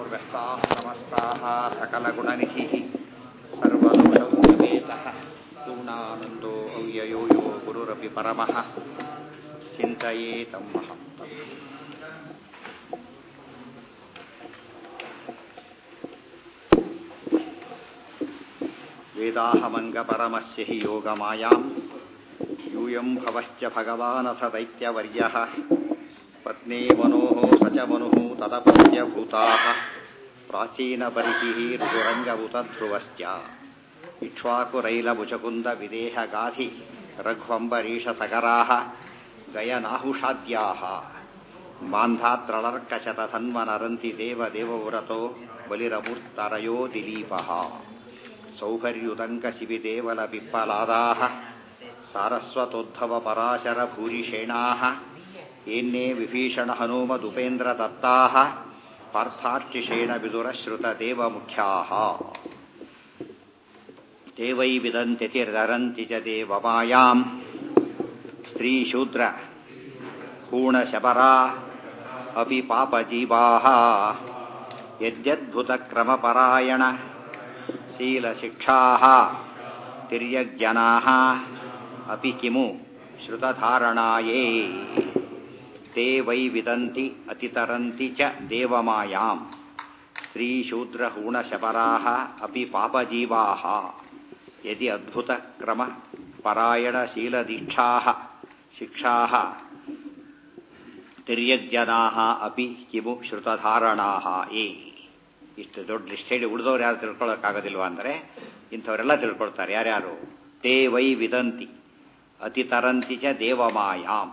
पूर्वस्ताः समस्ताः सकलगुणनिधिः सर्वदोषौषवेतः पूर्णानन्दो अव्ययो यो गुरुरपि परमः चिन्तयेतं महम् वेदाहमङ्गपरमस्य हि योगमायाम् यूयं भवश्च भगवानथ दैत्यवर्यः पत्नी मनोः स च मनुः तदपत्यभूताः प्राचीनपरिधिः ऋतुरङ्गमुतध्रुवश्च इक्ष्वाकुरैलमुचकुन्दविदेहगाधि रघ्वम्बरीशसगराः गयनाहुषाद्याः बान्धात्रलर्कशतधन्वनरन्ति देवदेवव्रतो बलिरमूर्तरयो दिलीपः सौभर्युदङ्कशिबिदेवलपिप्पलादाः सारस्वतोद्धवपराशरभूरिषेणाः येन्ने विभीषणहनूमदुपेन्द्रदत्ताः पार्थार्चिषेण विदुरश्रुतदेवमुख्याः ते वै विदन्त्यतिररन्ति च देवमायाम् स्त्रीशूद्र हूणशबरा अपि पापजीवाः यद्यद्भुतक्रमपरायण शीलशिक्षाः तिर्यग्जनाः अपि किमु श्रुतधारणाये ते वै विदन्ति अतितरन्ति च देवमायाम् स्त्रीशूद्रहूणशबराः अपि पापजीवाः यदि अद्भुतक्रमपरायणशीलदीक्षाः शिक्षाः ತಿರ್ಯಜ್ಜನಾಹ ಅಪಿ ಕಿಮು ಶ್ರುತಧಾರಣಾಹ ಏ ಇಷ್ಟು ದೊಡ್ಡ ಲಿಸ್ಟ್ ಹೇಳಿ ಉಳಿದವ್ರು ಯಾರು ತಿಳ್ಕೊಳ್ಳೋಕ್ಕಾಗೋದಿಲ್ವ ಅಂದರೆ ಇಂಥವರೆಲ್ಲ ತಿಳ್ಕೊಳ್ತಾರೆ ಯಾರ್ಯಾರು ತೇ ವೈ ವಿದಂತಿ ಅತಿತರಂತಿ ಚ ದೇವಮಾಯಾಂ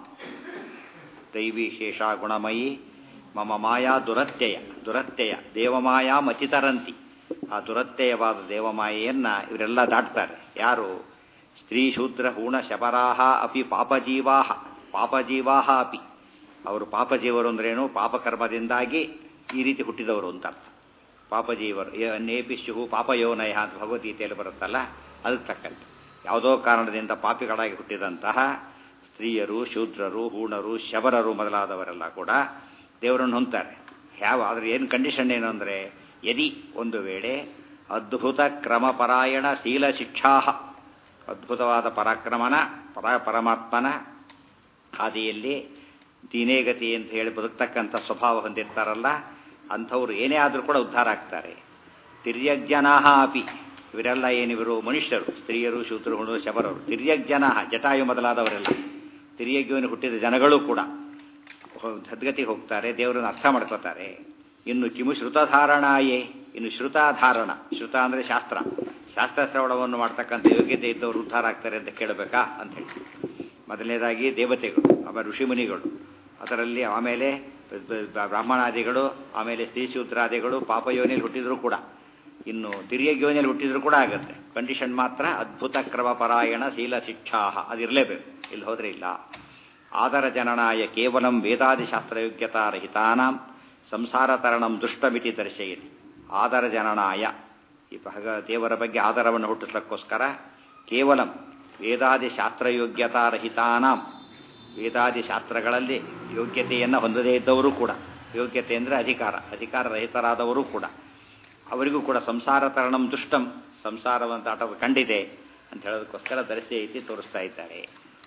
ದೈವಿ ಶೇಷ ಗುಣಮಯಿ ಮಮ ಮಾಯಾ ದುರತ್ಯಯ ದುರತ್ಯಯ ದೇವಮಾಯಾಂ ಅತಿತರಂತಿ ಆ ದುರತ್ಯಯವಾದ ದೇವಮಾಯೆಯನ್ನ ಇವರೆಲ್ಲ ದಾಟ್ತಾರೆ ಯಾರು ಸ್ತ್ರೀ ಶೂದ್ರ ಹೂಣ ಶಬರಾಹ ಅಪಿ ಪಾಪಜೀವಾಹ ಪಾಪಜೀವಾಹ ಅಪಿ ಅವರು ಪಾಪಜೀವರು ಅಂದ್ರೇನು ಪಾಪಕರ್ಮದಿಂದಾಗಿ ಈ ರೀತಿ ಹುಟ್ಟಿದವರು ಅಂತ ಅರ್ಥ ಪಾಪಜೀವರು ನೇಪಿಶು ಪಾಪಯೋನಯ ಅಂತ ಭಗವದ್ಗೀತೆಯಲ್ಲಿ ಬರುತ್ತಲ್ಲ ಅದಕ್ಕೆ ತಕ್ಕಂತೆ ಯಾವುದೋ ಕಾರಣದಿಂದ ಪಾಪಿಗಳಾಗಿ ಹುಟ್ಟಿದಂತಹ ಸ್ತ್ರೀಯರು ಶೂದ್ರರು ಹೂಣರು ಶಬರರು ಮೊದಲಾದವರೆಲ್ಲ ಕೂಡ ದೇವರನ್ನು ಹೊಂತಾರೆ ಯಾವ ಅದ್ರ ಏನು ಕಂಡೀಷನ್ ಏನು ಅಂದರೆ ಯದಿ ಒಂದು ವೇಳೆ ಅದ್ಭುತ ಕ್ರಮಪರಾಯಣ ಶೀಲ ಶಿಕ್ಷಾ ಅದ್ಭುತವಾದ ಪರಾಕ್ರಮನ ಪರ ಪರಮಾತ್ಮನ ಹಾದಿಯಲ್ಲಿ ದೀನೇಗತಿ ಅಂತ ಹೇಳಿ ಬದುಕ್ತಕ್ಕಂಥ ಸ್ವಭಾವ ಹೊಂದಿರ್ತಾರಲ್ಲ ಅಂಥವ್ರು ಏನೇ ಆದರೂ ಕೂಡ ಉದ್ಧಾರ ಆಗ್ತಾರೆ ತಿರ್ಯಜ್ಜನಾಹ ಅಪಿ ಇವರೆಲ್ಲ ಏನಿವರು ಮನುಷ್ಯರು ಸ್ತ್ರೀಯರು ಶೂದ್ರರು ಹುಣು ಶಬರರು ತಿರ್ಯಜ್ಜನಾಹ ಜಟಾಯು ಮೊದಲಾದವರೆಲ್ಲ ತಿರ್ಯಜ್ಜುವಿನ ಹುಟ್ಟಿದ ಜನಗಳು ಕೂಡ ಸದ್ಗತಿಗೆ ಹೋಗ್ತಾರೆ ದೇವರನ್ನು ಅರ್ಥ ಮಾಡ್ಕೋತಾರೆ ಇನ್ನು ಕಿಮು ಶ್ರುತಧಾರಣಾಯೇ ಇನ್ನು ಶ್ರುತಾಧಾರಣ ಶ್ರುತ ಅಂದರೆ ಶಾಸ್ತ್ರ ಶಾಸ್ತ್ರ ಶ್ರವಣವನ್ನು ಮಾಡ್ತಕ್ಕಂಥ ಯೋಗ್ಯತೆ ಇದ್ದವರು ಉದ್ಧಾರ ಆಗ್ತಾರೆ ಅಂತ ಕೇಳಬೇಕಾ ಅಂತ ಹೇಳಿ ಮೊದಲನೇದಾಗಿ ದೇವತೆಗಳು ಆಮೇಲೆ ಋಷಿಮುನಿಗಳು ಅದರಲ್ಲಿ ಆಮೇಲೆ ಬ್ರಾಹ್ಮಣಾದಿಗಳು ಆಮೇಲೆ ಸ್ತ್ರೀಶೂದ್ರಾದಿಗಳು ಪಾಪಯೋನಿಯಲ್ಲಿ ಹುಟ್ಟಿದ್ರು ಕೂಡ ಇನ್ನು ತಿರ್ಯಗ್ಯೋನಿಯಲ್ಲಿ ಹುಟ್ಟಿದ್ರು ಕೂಡ ಆಗುತ್ತೆ ಕಂಡೀಷನ್ ಮಾತ್ರ ಅದ್ಭುತ ಕ್ರಮ ಪರಾಯಣ ಶೀಲ ಶಿಕ್ಷಾ ಅದಿರಲೇಬೇಕು ಇಲ್ಲಿ ಹೋದ್ರೆ ಇಲ್ಲ ಆದರ ಜನನಾಯ ಕೇವಲಂ ವೇದಾದಿಶಾಸ್ತ್ರಯೋಗ್ಯತಾ ರಹಿತಾನಾಂ ಸಂಸಾರ ತರಣಂ ದುಷ್ಟಮಿತಿ ದರ್ಶಯತಿ ಆದರ ಜನನಾಯ ಈ ಭಗ ದೇವರ ಬಗ್ಗೆ ಆಧಾರವನ್ನು ಹುಟ್ಟಿಸ್ಲಿಕ್ಕೋಸ್ಕರ ಕೇವಲಂ ವೇದಾದಿ ಶಾಸ್ತ್ರಯೋಗ್ಯತಾ ರಹಿತಾನಾಂ ವೇದಾದಿ ಶಾಸ್ತ್ರಗಳಲ್ಲಿ ಯೋಗ್ಯತೆಯನ್ನು ಹೊಂದದೇ ಇದ್ದವರು ಕೂಡ ಯೋಗ್ಯತೆ ಅಂದರೆ ಅಧಿಕಾರ ಅಧಿಕಾರ ರಹಿತರಾದವರು ಕೂಡ ಅವರಿಗೂ ಕೂಡ ಸಂಸಾರ ತರಣಂ ದುಷ್ಟಂ ಸಂಸಾರವಂತ ಆಟ ಕಂಡಿದೆ ಅಂತ ಹೇಳೋದಕ್ಕೋಸ್ಕರ ದರ್ಶಿ ಐತಿ ತೋರಿಸ್ತಾ ಇದ್ದಾರೆ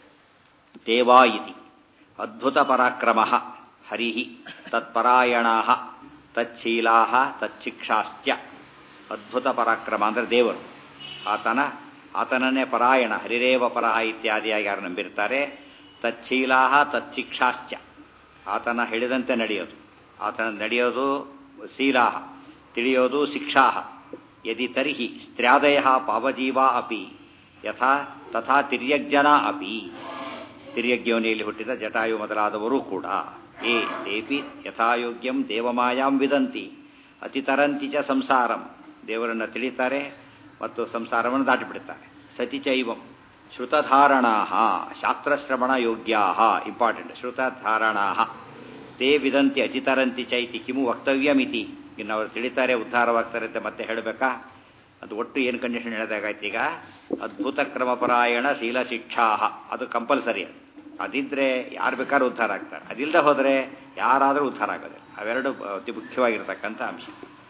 ದೇವಾ ಇತಿ ಅದ್ಭುತ ಪರಾಕ್ರಮ ಹರಿ ತತ್ಪರಾಯಣ ತಚ್ಛೀಲಾ ತಚ್ಚಿಕ್ಷಾಶ್ಚ ಅದ್ಭುತ ಪರಾಕ್ರಮ ಅಂದರೆ ದೇವರು ಆತನ ಆತನನ್ನೇ ಪರಾಯಣ ಹರಿರೇವ ಪರಹ ಇತ್ಯಾದಿಯಾಗಿ ಯಾರು ನಂಬಿರ್ತಾರೆ ತಚ್ಛೀಲಾ ತಚ್ಚಿಕ್ಷಾಶ್ಚ ಆತನ ಹೇಳಿದಂತೆ ನಡೆಯೋದು ಆತನ ನಡೆಯೋದು ಶೀಲಾಹ ತಿಳಿಯೋದು ಶಿಕ್ಷಾ ಯದಿ ತರ್ಹಿ ಸ್ತ್ರ್ಯಾದಯ ಪಾವಜೀವಾ ಅಪಿ ಯಥಾ ತಥಾ ತಿರ್ಯಜ್ಜನ ಅಪಿ ತಿರ್ಯಜ್ಞೋನಿಯಲ್ಲಿ ಹುಟ್ಟಿದ ಜಟಾಯು ಮೊದಲಾದವರು ಕೂಡ ಏ ತೇಪಿ ಯಥಾಯೋಗ್ಯಂ ದೇವಮಾಯಾಂ ವಿದಂತಿ ಅತಿತರಂತಿ ಚ ಸಂಸಾರಂ ದೇವರನ್ನು ತಿಳಿತಾರೆ ಮತ್ತು ಸಂಸಾರವನ್ನು ದಾಟಿಬಿಡುತ್ತಾರೆ ಸತಿ ಚೈವಂ ಶ್ರುತಧಾರಣಾ ಶಾಸ್ತ್ರಶ್ರವಣ ಯೋಗ್ಯಾ ಇಂಪಾರ್ಟೆಂಟ್ ಶ್ರುತಧಾರಣಾ ತೇ ವಿದಂತಿ ಅತಿತರಂತಿ ಚೈತಿ ಕಿಮು ವಕ್ತವ್ಯಮಿತಿ ಇನ್ನು ಅವರು ತಿಳಿತಾರೆ ಉದ್ಧಾರವಾಗ್ತಾರೆ ಅಂತ ಮತ್ತೆ ಹೇಳಬೇಕಾ ಅದು ಒಟ್ಟು ಏನು ಕಂಡೀಷನ್ ಹೇಳಿದಾಗಾಯ್ತು ಈಗ ಅದ್ಭುತ ಕ್ರಮಪರಾಯಣ ಶೀಲ ಶಿಕ್ಷಾ ಅದು ಕಂಪಲ್ಸರಿ ಅದು ಅದಿದ್ರೆ ಯಾರು ಬೇಕಾದ್ರೂ ಉದ್ಧಾರ ಆಗ್ತಾರೆ ಅದಿಲ್ಲದೆ ಹೋದರೆ ಯಾರಾದರೂ ಉದ್ಧಾರ ಆಗೋದಿಲ್ಲ ಅವೆರಡು ಅತಿ ಮುಖ್ಯವಾಗಿರ್ತಕ್ಕಂಥ ಅಂಶ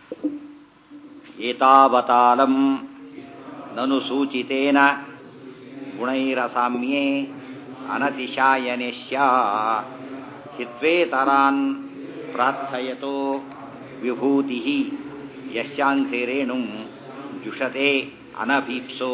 ಏತಾವತಾಲಂ ನನು ಸೂಚಿತೇನ ಗುಣೈರಸಾಮ್ಯೇ ಅನತಿಶಾಯನೆ ಸ್ಯಾ ಹಿತ್ವೇತರಾನ್ ಪ್ರಾರ್ಥಯತೋ ವಿಭೂತಿ ಯಶ್ಯಾಂಘ್ರಿರೇಣುಂ ಜುಷತೆ ಅನಭೀಪ್ಸೋ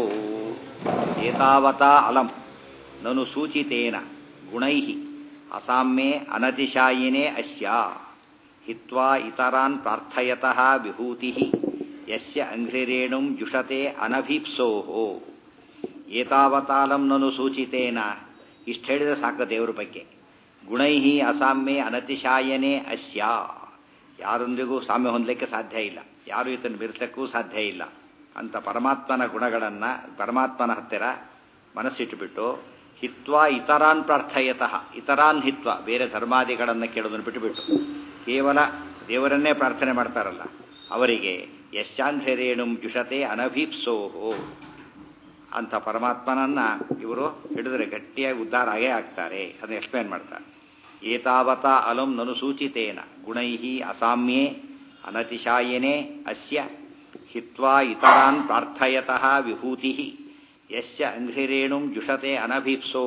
ಏತಾವತಾ ಅಲಂ ನನು ಸೂಚಿತೇನ ಗುಣೈ ಅಸಾಮ್ಯೆ ಅನತಿಶಾಯಿನೇ ಅಸ್ಯ ಹಿತ್ವಾ ಇತರಾನ್ ಪ್ರಾರ್ಥಯತಃ ವಿಭೂತಿ ಯಸ್ಯ ಅಂಘ್ರಿರೇಣುಂ ಜುಷತೆ ಅನಭೀಪ್ಸೋ ಏತಾವತಾಲಂ ನನು ಸೂಚಿತೇನ ಇಷ್ಟು ಹೇಳಿದ್ರೆ ಸಾಕು ದೇವರ ಬಗ್ಗೆ ಗುಣೈ ಅಸಾಮ್ಯೆ ಅನತಿಶಾಯನೆ ಅಸ್ಯ ಯಾರೊಂದಿಗೂ ಸಾಮ್ಯ ಹೊಂದಲಿಕ್ಕೆ ಸಾಧ್ಯ ಇಲ್ಲ ಯಾರು ಈತನ್ನು ಮೀರಿಸಲಿಕ್ಕೂ ಸಾಧ್ಯ ಇಲ್ಲ ಅಂತ ಪರಮಾತ್ಮನ ಗುಣಗಳನ್ನು ಪರಮಾತ್ಮನ ಹತ್ತಿರ ಮನಸ್ಸಿಟ್ಟುಬಿಟ್ಟು ಹಿತ್ವ ಇತರಾನ್ ಪ್ರಾರ್ಥಯತಃ ಇತರಾನ್ ಹಿತ್ವ ಬೇರೆ ಧರ್ಮಾದಿಗಳನ್ನು ಕೇಳೋದನ್ನು ಬಿಟ್ಟುಬಿಟ್ಟು ಕೇವಲ ದೇವರನ್ನೇ ಪ್ರಾರ್ಥನೆ ಮಾಡ್ತಾರಲ್ಲ ಅವರಿಗೆ ಯಶ್ಚಾಂಧರೇಣುಂ ಜುಷತೆ ಅನಭೀಪ್ಸೋಹೋ ಅಂತ ಪರಮಾತ್ಮನನ್ನ ಇವರು ಹಿಡಿದ್ರೆ ಗಟ್ಟಿಯಾಗಿ ಉದ್ಧಾರ ಆಗೇ ಆಗ್ತಾರೆ ಅದನ್ನ ಎಕ್ಸ್ಪ್ಲೇನ್ ಮಾಡ್ತಾರೆ ಏತಾವತ ಅಲಂ ನನು ಸೂಚಿತೇನ ಗುಣೈ ಅಸಾಮ್ಯೇ ಅನತಿಶಾಯನೆ ಅಸ್ಯ ಹಿತ್ವಾ ಇತರಾನ್ ಪ್ರಾರ್ಥಯತಃ ವಿಭೂತಿ ಯಸ್ಯ ಅಂಘ್ರಿರೇಣುಂ ಜುಷತೆ ಅನಭೀಪ್ಸೋ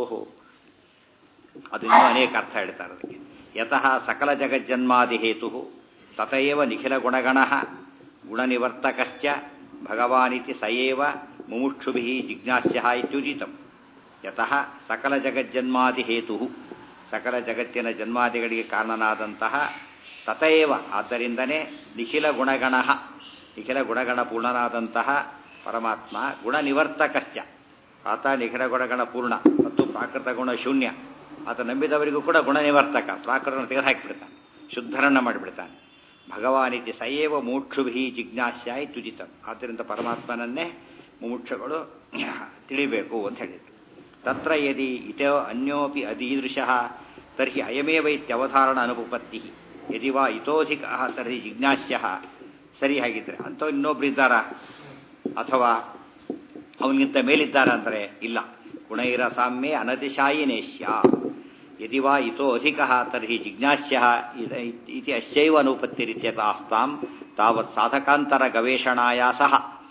ಅದು ಇನ್ನೂ ಅನೇಕ ಅರ್ಥ ಹೇಳ್ತಾರೆ ಅದಕ್ಕೆ ಯತಃ ಸಕಲ ಜಗಜ್ಜನ್ಮಾದಿ ಹೇತು ತತಯವ ನಿಖಿಲ ಗುಣಗಣ ಗುಣನಿವರ್ತಕಶ್ಚ ಭಗವಾನಿತಿ ಸಯೇವ ಮುಮುಕ್ಷುಭಿ ಜಿಜ್ಞಾಸ್ಯ ಇತ್ಯುಜಿತಂ ಯತಃ ಸಕಲ ಜಗಜ್ಜನ್ಮಾದಿ ಹೇತು ಸಕಲ ಜಗತ್ತಿನ ಜನ್ಮಾದಿಗಳಿಗೆ ಕಾರಣನಾದಂತಹ ತತಯವ ಆದ್ದರಿಂದನೇ ನಿಖಿಲ ಗುಣಗಣ ನಿಖಿಲ ಗುಣಗಣ ಪೂರ್ಣನಾದಂತಹ ಪರಮಾತ್ಮ ಗುಣನಿವರ್ತಕಶ್ಚ ಆತ ನಿಖಿಲ ಗುಣಗಣ ಪೂರ್ಣ ಮತ್ತು ಪ್ರಾಕೃತ ಗುಣ ಶೂನ್ಯ ಆತ ನಂಬಿದವರಿಗೂ ಕೂಡ ಗುಣನಿವರ್ತಕ ಪ್ರಾಕೃತವನ್ನು ತೆಗೆದುಹಾಕಿಬಿಡ್ತಾನೆ ಶುದ್ಧರನ್ನ ಮಾಡಿಬಿಡ್ತಾನೆ ಭಗವಾನಿತಿ ಸಯೇವ ಮೋಕ್ಷುಭಿ ಜಿಜ್ಞಾಸ್ಯ ತುಜಿತ ಆದ್ದರಿಂದ ಪರಮಾತ್ಮನನ್ನೇ ಮುಮುಕ್ಷಗಳು ತಿಳಿಬೇಕು ಅಂತ ಹೇಳಿದ್ರು ತತ್ರ ಯದಿ ಇತೋ ಅನ್ಯೋಪಿ ಅದೀದೃಶಃ ತರ್ಹಿ ಅಯಮೇವ ಇತ್ಯವಧಾರಣ ಅನುಪಪತ್ತಿ ಯದಿ ವಾ ಇತೋಧಿಕ ತರ್ಹಿ ಜಿಜ್ಞಾಸ್ಯ ಸರಿ ಹಾಗಿದ್ರೆ ಅಂಥವ್ ಇನ್ನೊಬ್ರು ಇದ್ದಾರಾ ಅಥವಾ ಅವನಿಗಿಂತ ಮೇಲಿದ್ದಾರ ಅಂದರೆ ಇಲ್ಲ ಗುಣೈರ ಸಾಮ್ಯೆ ಅನತಿಶಾಯಿನೇಶ್ಯ ಯದಿ ವಾ ಇತೋ ಅಧಿಕ ತರ್ಹಿ ಜಿಜ್ಞಾಸ್ಯ ಇತಿ ಅಶ್ಚೈವ ಅನುಪತ್ತಿರಿತ್ಯತಾಸ್ತಾಂ ತಾವತ್ ಸಾಧಕಾಂತರ ಗವೇಷಣಾಯ ಸಹ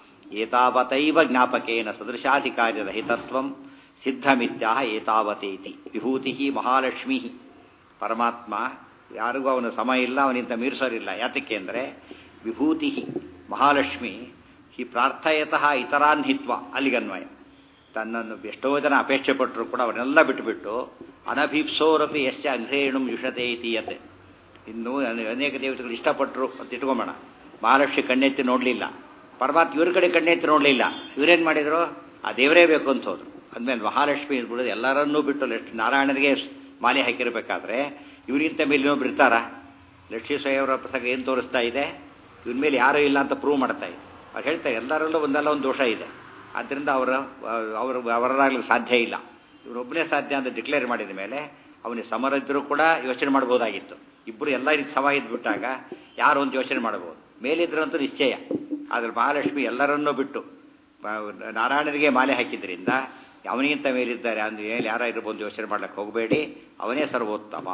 ಏತಾವತೈವ ಜ್ಞಾಪಕೇನ ಸದೃಶಾಧಿಕಾರ್ಯರಹಿತತ್ವಂ ಸಿದ್ಧಮಿತ್ಯಾಹ ಏತಾವತೇತಿ ವಿಭೂತಿ ಮಹಾಲಕ್ಷ್ಮಿ ಪರಮಾತ್ಮ ಯಾರಿಗೂ ಅವನ ಸಮ ಇಲ್ಲ ಅವನಿಂದ ಮೀರಿಸೋರಿಲ್ಲ ಯಾತಕ್ಕೆ ಅಂದರೆ ವಿಭೂತಿ ಮಹಾಲಕ್ಷ್ಮಿ ಹಿ ಪ್ರಾರ್ಥಯತಃ ಇತರಾನ್ ಹಿತ್ವ ಅಲ್ಲಿಗನ್ವಯ ತನ್ನನ್ನು ಎಷ್ಟೋ ಜನ ಅಪೇಕ್ಷೆ ಪಟ್ಟರು ಕೂಡ ಅವನ್ನೆಲ್ಲ ಬಿಟ್ಟುಬಿಟ್ಟು ಅನಭೀಪ್ಸೋರಪಿ ಯಶ್ಚ ಅಂಘ್ರೇಣು ಯುಷತೆ ಇತೀಯತೆ ಇನ್ನು ಅನೇಕ ದೇವತೆಗಳು ಇಷ್ಟಪಟ್ಟರು ಅಂತ ಇಟ್ಕೊಂಬೋಣ ಮಹಾಲಕ್ಷ್ಮಿ ಕಣ್ಣೆತ್ತಿ ನೋಡಲಿಲ್ಲ ಪರಮಾತ್ಮ ಇವ್ರ ಕಡೆ ಕಣ್ಣೆತ್ತಿ ನೋಡಲಿಲ್ಲ ಇವರೇನು ಮಾಡಿದ್ರು ಆ ದೇವರೇ ಬೇಕು ಅಂತ ಹೋದ್ರು ಅಂದಮೇಲೆ ಮಹಾಲಕ್ಷ್ಮಿ ಬಿಡೋದು ಎಲ್ಲರನ್ನೂ ಬಿಟ್ಟು ಲಕ್ಷ್ಮಿ ನಾರಾಯಣನಿಗೆ ಮಾಲೆ ಹಾಕಿರಬೇಕಾದ್ರೆ ಇವರಿಗಿಂತ ಮೇಲೆ ಇನ್ನೊಬ್ರು ಇರ್ತಾರ ಲಕ್ಷ್ಮೀ ಸ್ವಯವರ ಪ್ರಸಂಗ ಏನು ತೋರಿಸ್ತಾ ಇದೆ ಇವ್ರ ಮೇಲೆ ಯಾರೂ ಇಲ್ಲ ಅಂತ ಪ್ರೂವ್ ಮಾಡ್ತಾ ಇದೆ ಅವ್ರು ಹೇಳ್ತಾರೆ ಎಲ್ಲರಲ್ಲೂ ಒಂದಲ್ಲ ಒಂದು ದೋಷ ಇದೆ ಆದ್ದರಿಂದ ಅವರ ಅವರು ಅವರಾಗಲಿಕ್ಕೆ ಸಾಧ್ಯ ಇಲ್ಲ ಇವರೊಬ್ಬನೇ ಸಾಧ್ಯ ಅಂತ ಡಿಕ್ಲೇರ್ ಮಾಡಿದ ಮೇಲೆ ಅವನಿಗೆ ಸಮರಿದ್ದರೂ ಕೂಡ ಯೋಚನೆ ಮಾಡ್ಬೋದಾಗಿತ್ತು ಇಬ್ಬರು ಎಲ್ಲ ರೀತಿ ಸಮ ಇದ್ಬಿಟ್ಟಾಗ ಯಾರು ಒಂದು ಯೋಚನೆ ಮಾಡ್ಬೋದು ಮೇಲಿದ್ರಂತೂ ನಿಶ್ಚಯ ಆದರೆ ಮಹಾಲಕ್ಷ್ಮಿ ಎಲ್ಲರನ್ನೂ ಬಿಟ್ಟು ನಾರಾಯಣನಿಗೆ ಮಾಲೆ ಹಾಕಿದ್ರಿಂದ ಅವನಿಗಿಂತ ಮೇಲಿದ್ದಾರೆ ಅಂದ ಮೇಲೆ ಯಾರ ಇರ್ಬೋದು ಯೋಚನೆ ಮಾಡ್ಲಿಕ್ಕೆ ಹೋಗಬೇಡಿ ಅವನೇ ಸರ್ವೋತ್ತಮ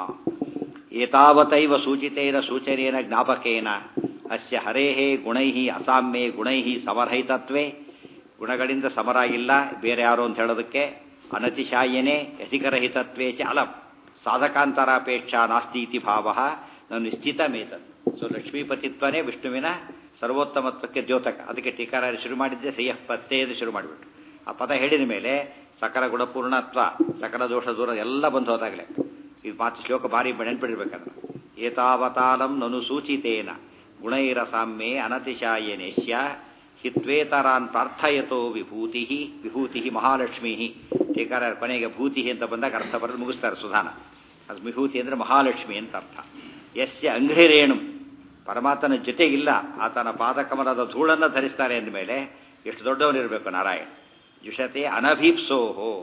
ಏತಾವತೈವ ಸೂಚಿತೇನ ಸೂಚನೇನ ಜ್ಞಾಪಕೇನ ಅಸ್ಯ ಹರೇಹೇ ಗುಣೈ ಅಸಾಮ್ಯೆ ಗುಣೈ ಸಮರಹಿತತ್ವೇ ಗುಣಗಳಿಂದ ಸಮರಾಗಿಲ್ಲ ಬೇರೆ ಯಾರು ಅಂತ ಹೇಳೋದಕ್ಕೆ ಅನತಿಶಾಯನೆ ಯಸಿಕರಹಿತತ್ವೇ ಚ ಅಲಂ ಸಾಧಕಾಂತರಾಪೇಕ್ಷಾ ನಾಸ್ತಿ ಇತಿ ಭಾವ ನಾನು ನಿಶ್ಚಿತ ಮೇತನ್ ಸೊ ಲಕ್ಷ್ಮೀಪತಿತ್ವನೇ ವಿಷ್ಣುವಿನ ಸರ್ವೋತ್ತಮತ್ವಕ್ಕೆ ದ್ಯೋತಕ ಅದಕ್ಕೆ ಟೀಕಾರ ಶುರು ಮಾಡಿದ್ದೆ ಶ್ರೇಯ ಪತ್ತೇದು ಶುರು ಮಾಡಿಬಿಟ್ಟು ಆ ಪದ ಹೇಳಿದ ಮೇಲೆ ಸಕಲ ಗುಣಪೂರ್ಣತ್ವ ಸಕಲ ದೋಷ ದೂರ ಎಲ್ಲ ಬಂದು ಹೋದಾಗಲೇ ಇದು ಮಾತು ಶ್ಲೋಕ ಭಾರಿ ನೆನ್ಪಿಡ್ಬೇಕಂದ್ರೆ ಏತಾವತಾಲಂ ನನು ಸೂಚಿತೇನ ಗುಣೈರಸಾಮ್ಯೆ ಅನತಿಶಾಯನೇಶ್ಯ ಹಿತ್ವೇತರಾನ್ ಪ್ರಾರ್ಥಯತೋ ವಿಭೂತಿ ವಿಭೂತಿ ಮಹಾಲಕ್ಷ್ಮೀ ಟೀಕಾರ ಕೊನೆಗೆ ಭೂತಿ ಅಂತ ಬಂದಾಗ ಅರ್ಥ ಬರೆದು ಮುಗಿಸ್ತಾರೆ ಸುಧಾನ ಅದು ವಿಭೂತಿ ಅಂದರೆ ಮಹಾಲಕ್ಷ್ಮಿ ಅಂತ ಅರ್ಥ ಯಸ್ಯ ಅಂಘ್ರಿರೇಣು ಪರಮಾತ್ಮನ ಜೊತೆಗಿಲ್ಲ ಆತನ ಪಾದಕಮಲದ ಧೂಳನ್ನು ಧರಿಸ್ತಾರೆ ಅಂದಮೇಲೆ ಎಷ್ಟು ದೊಡ್ಡವನಿರಬೇಕು ನಾರಾಯಣ ಜುಷತೆ ಅನಭೀಪ್ಸೋಹೋ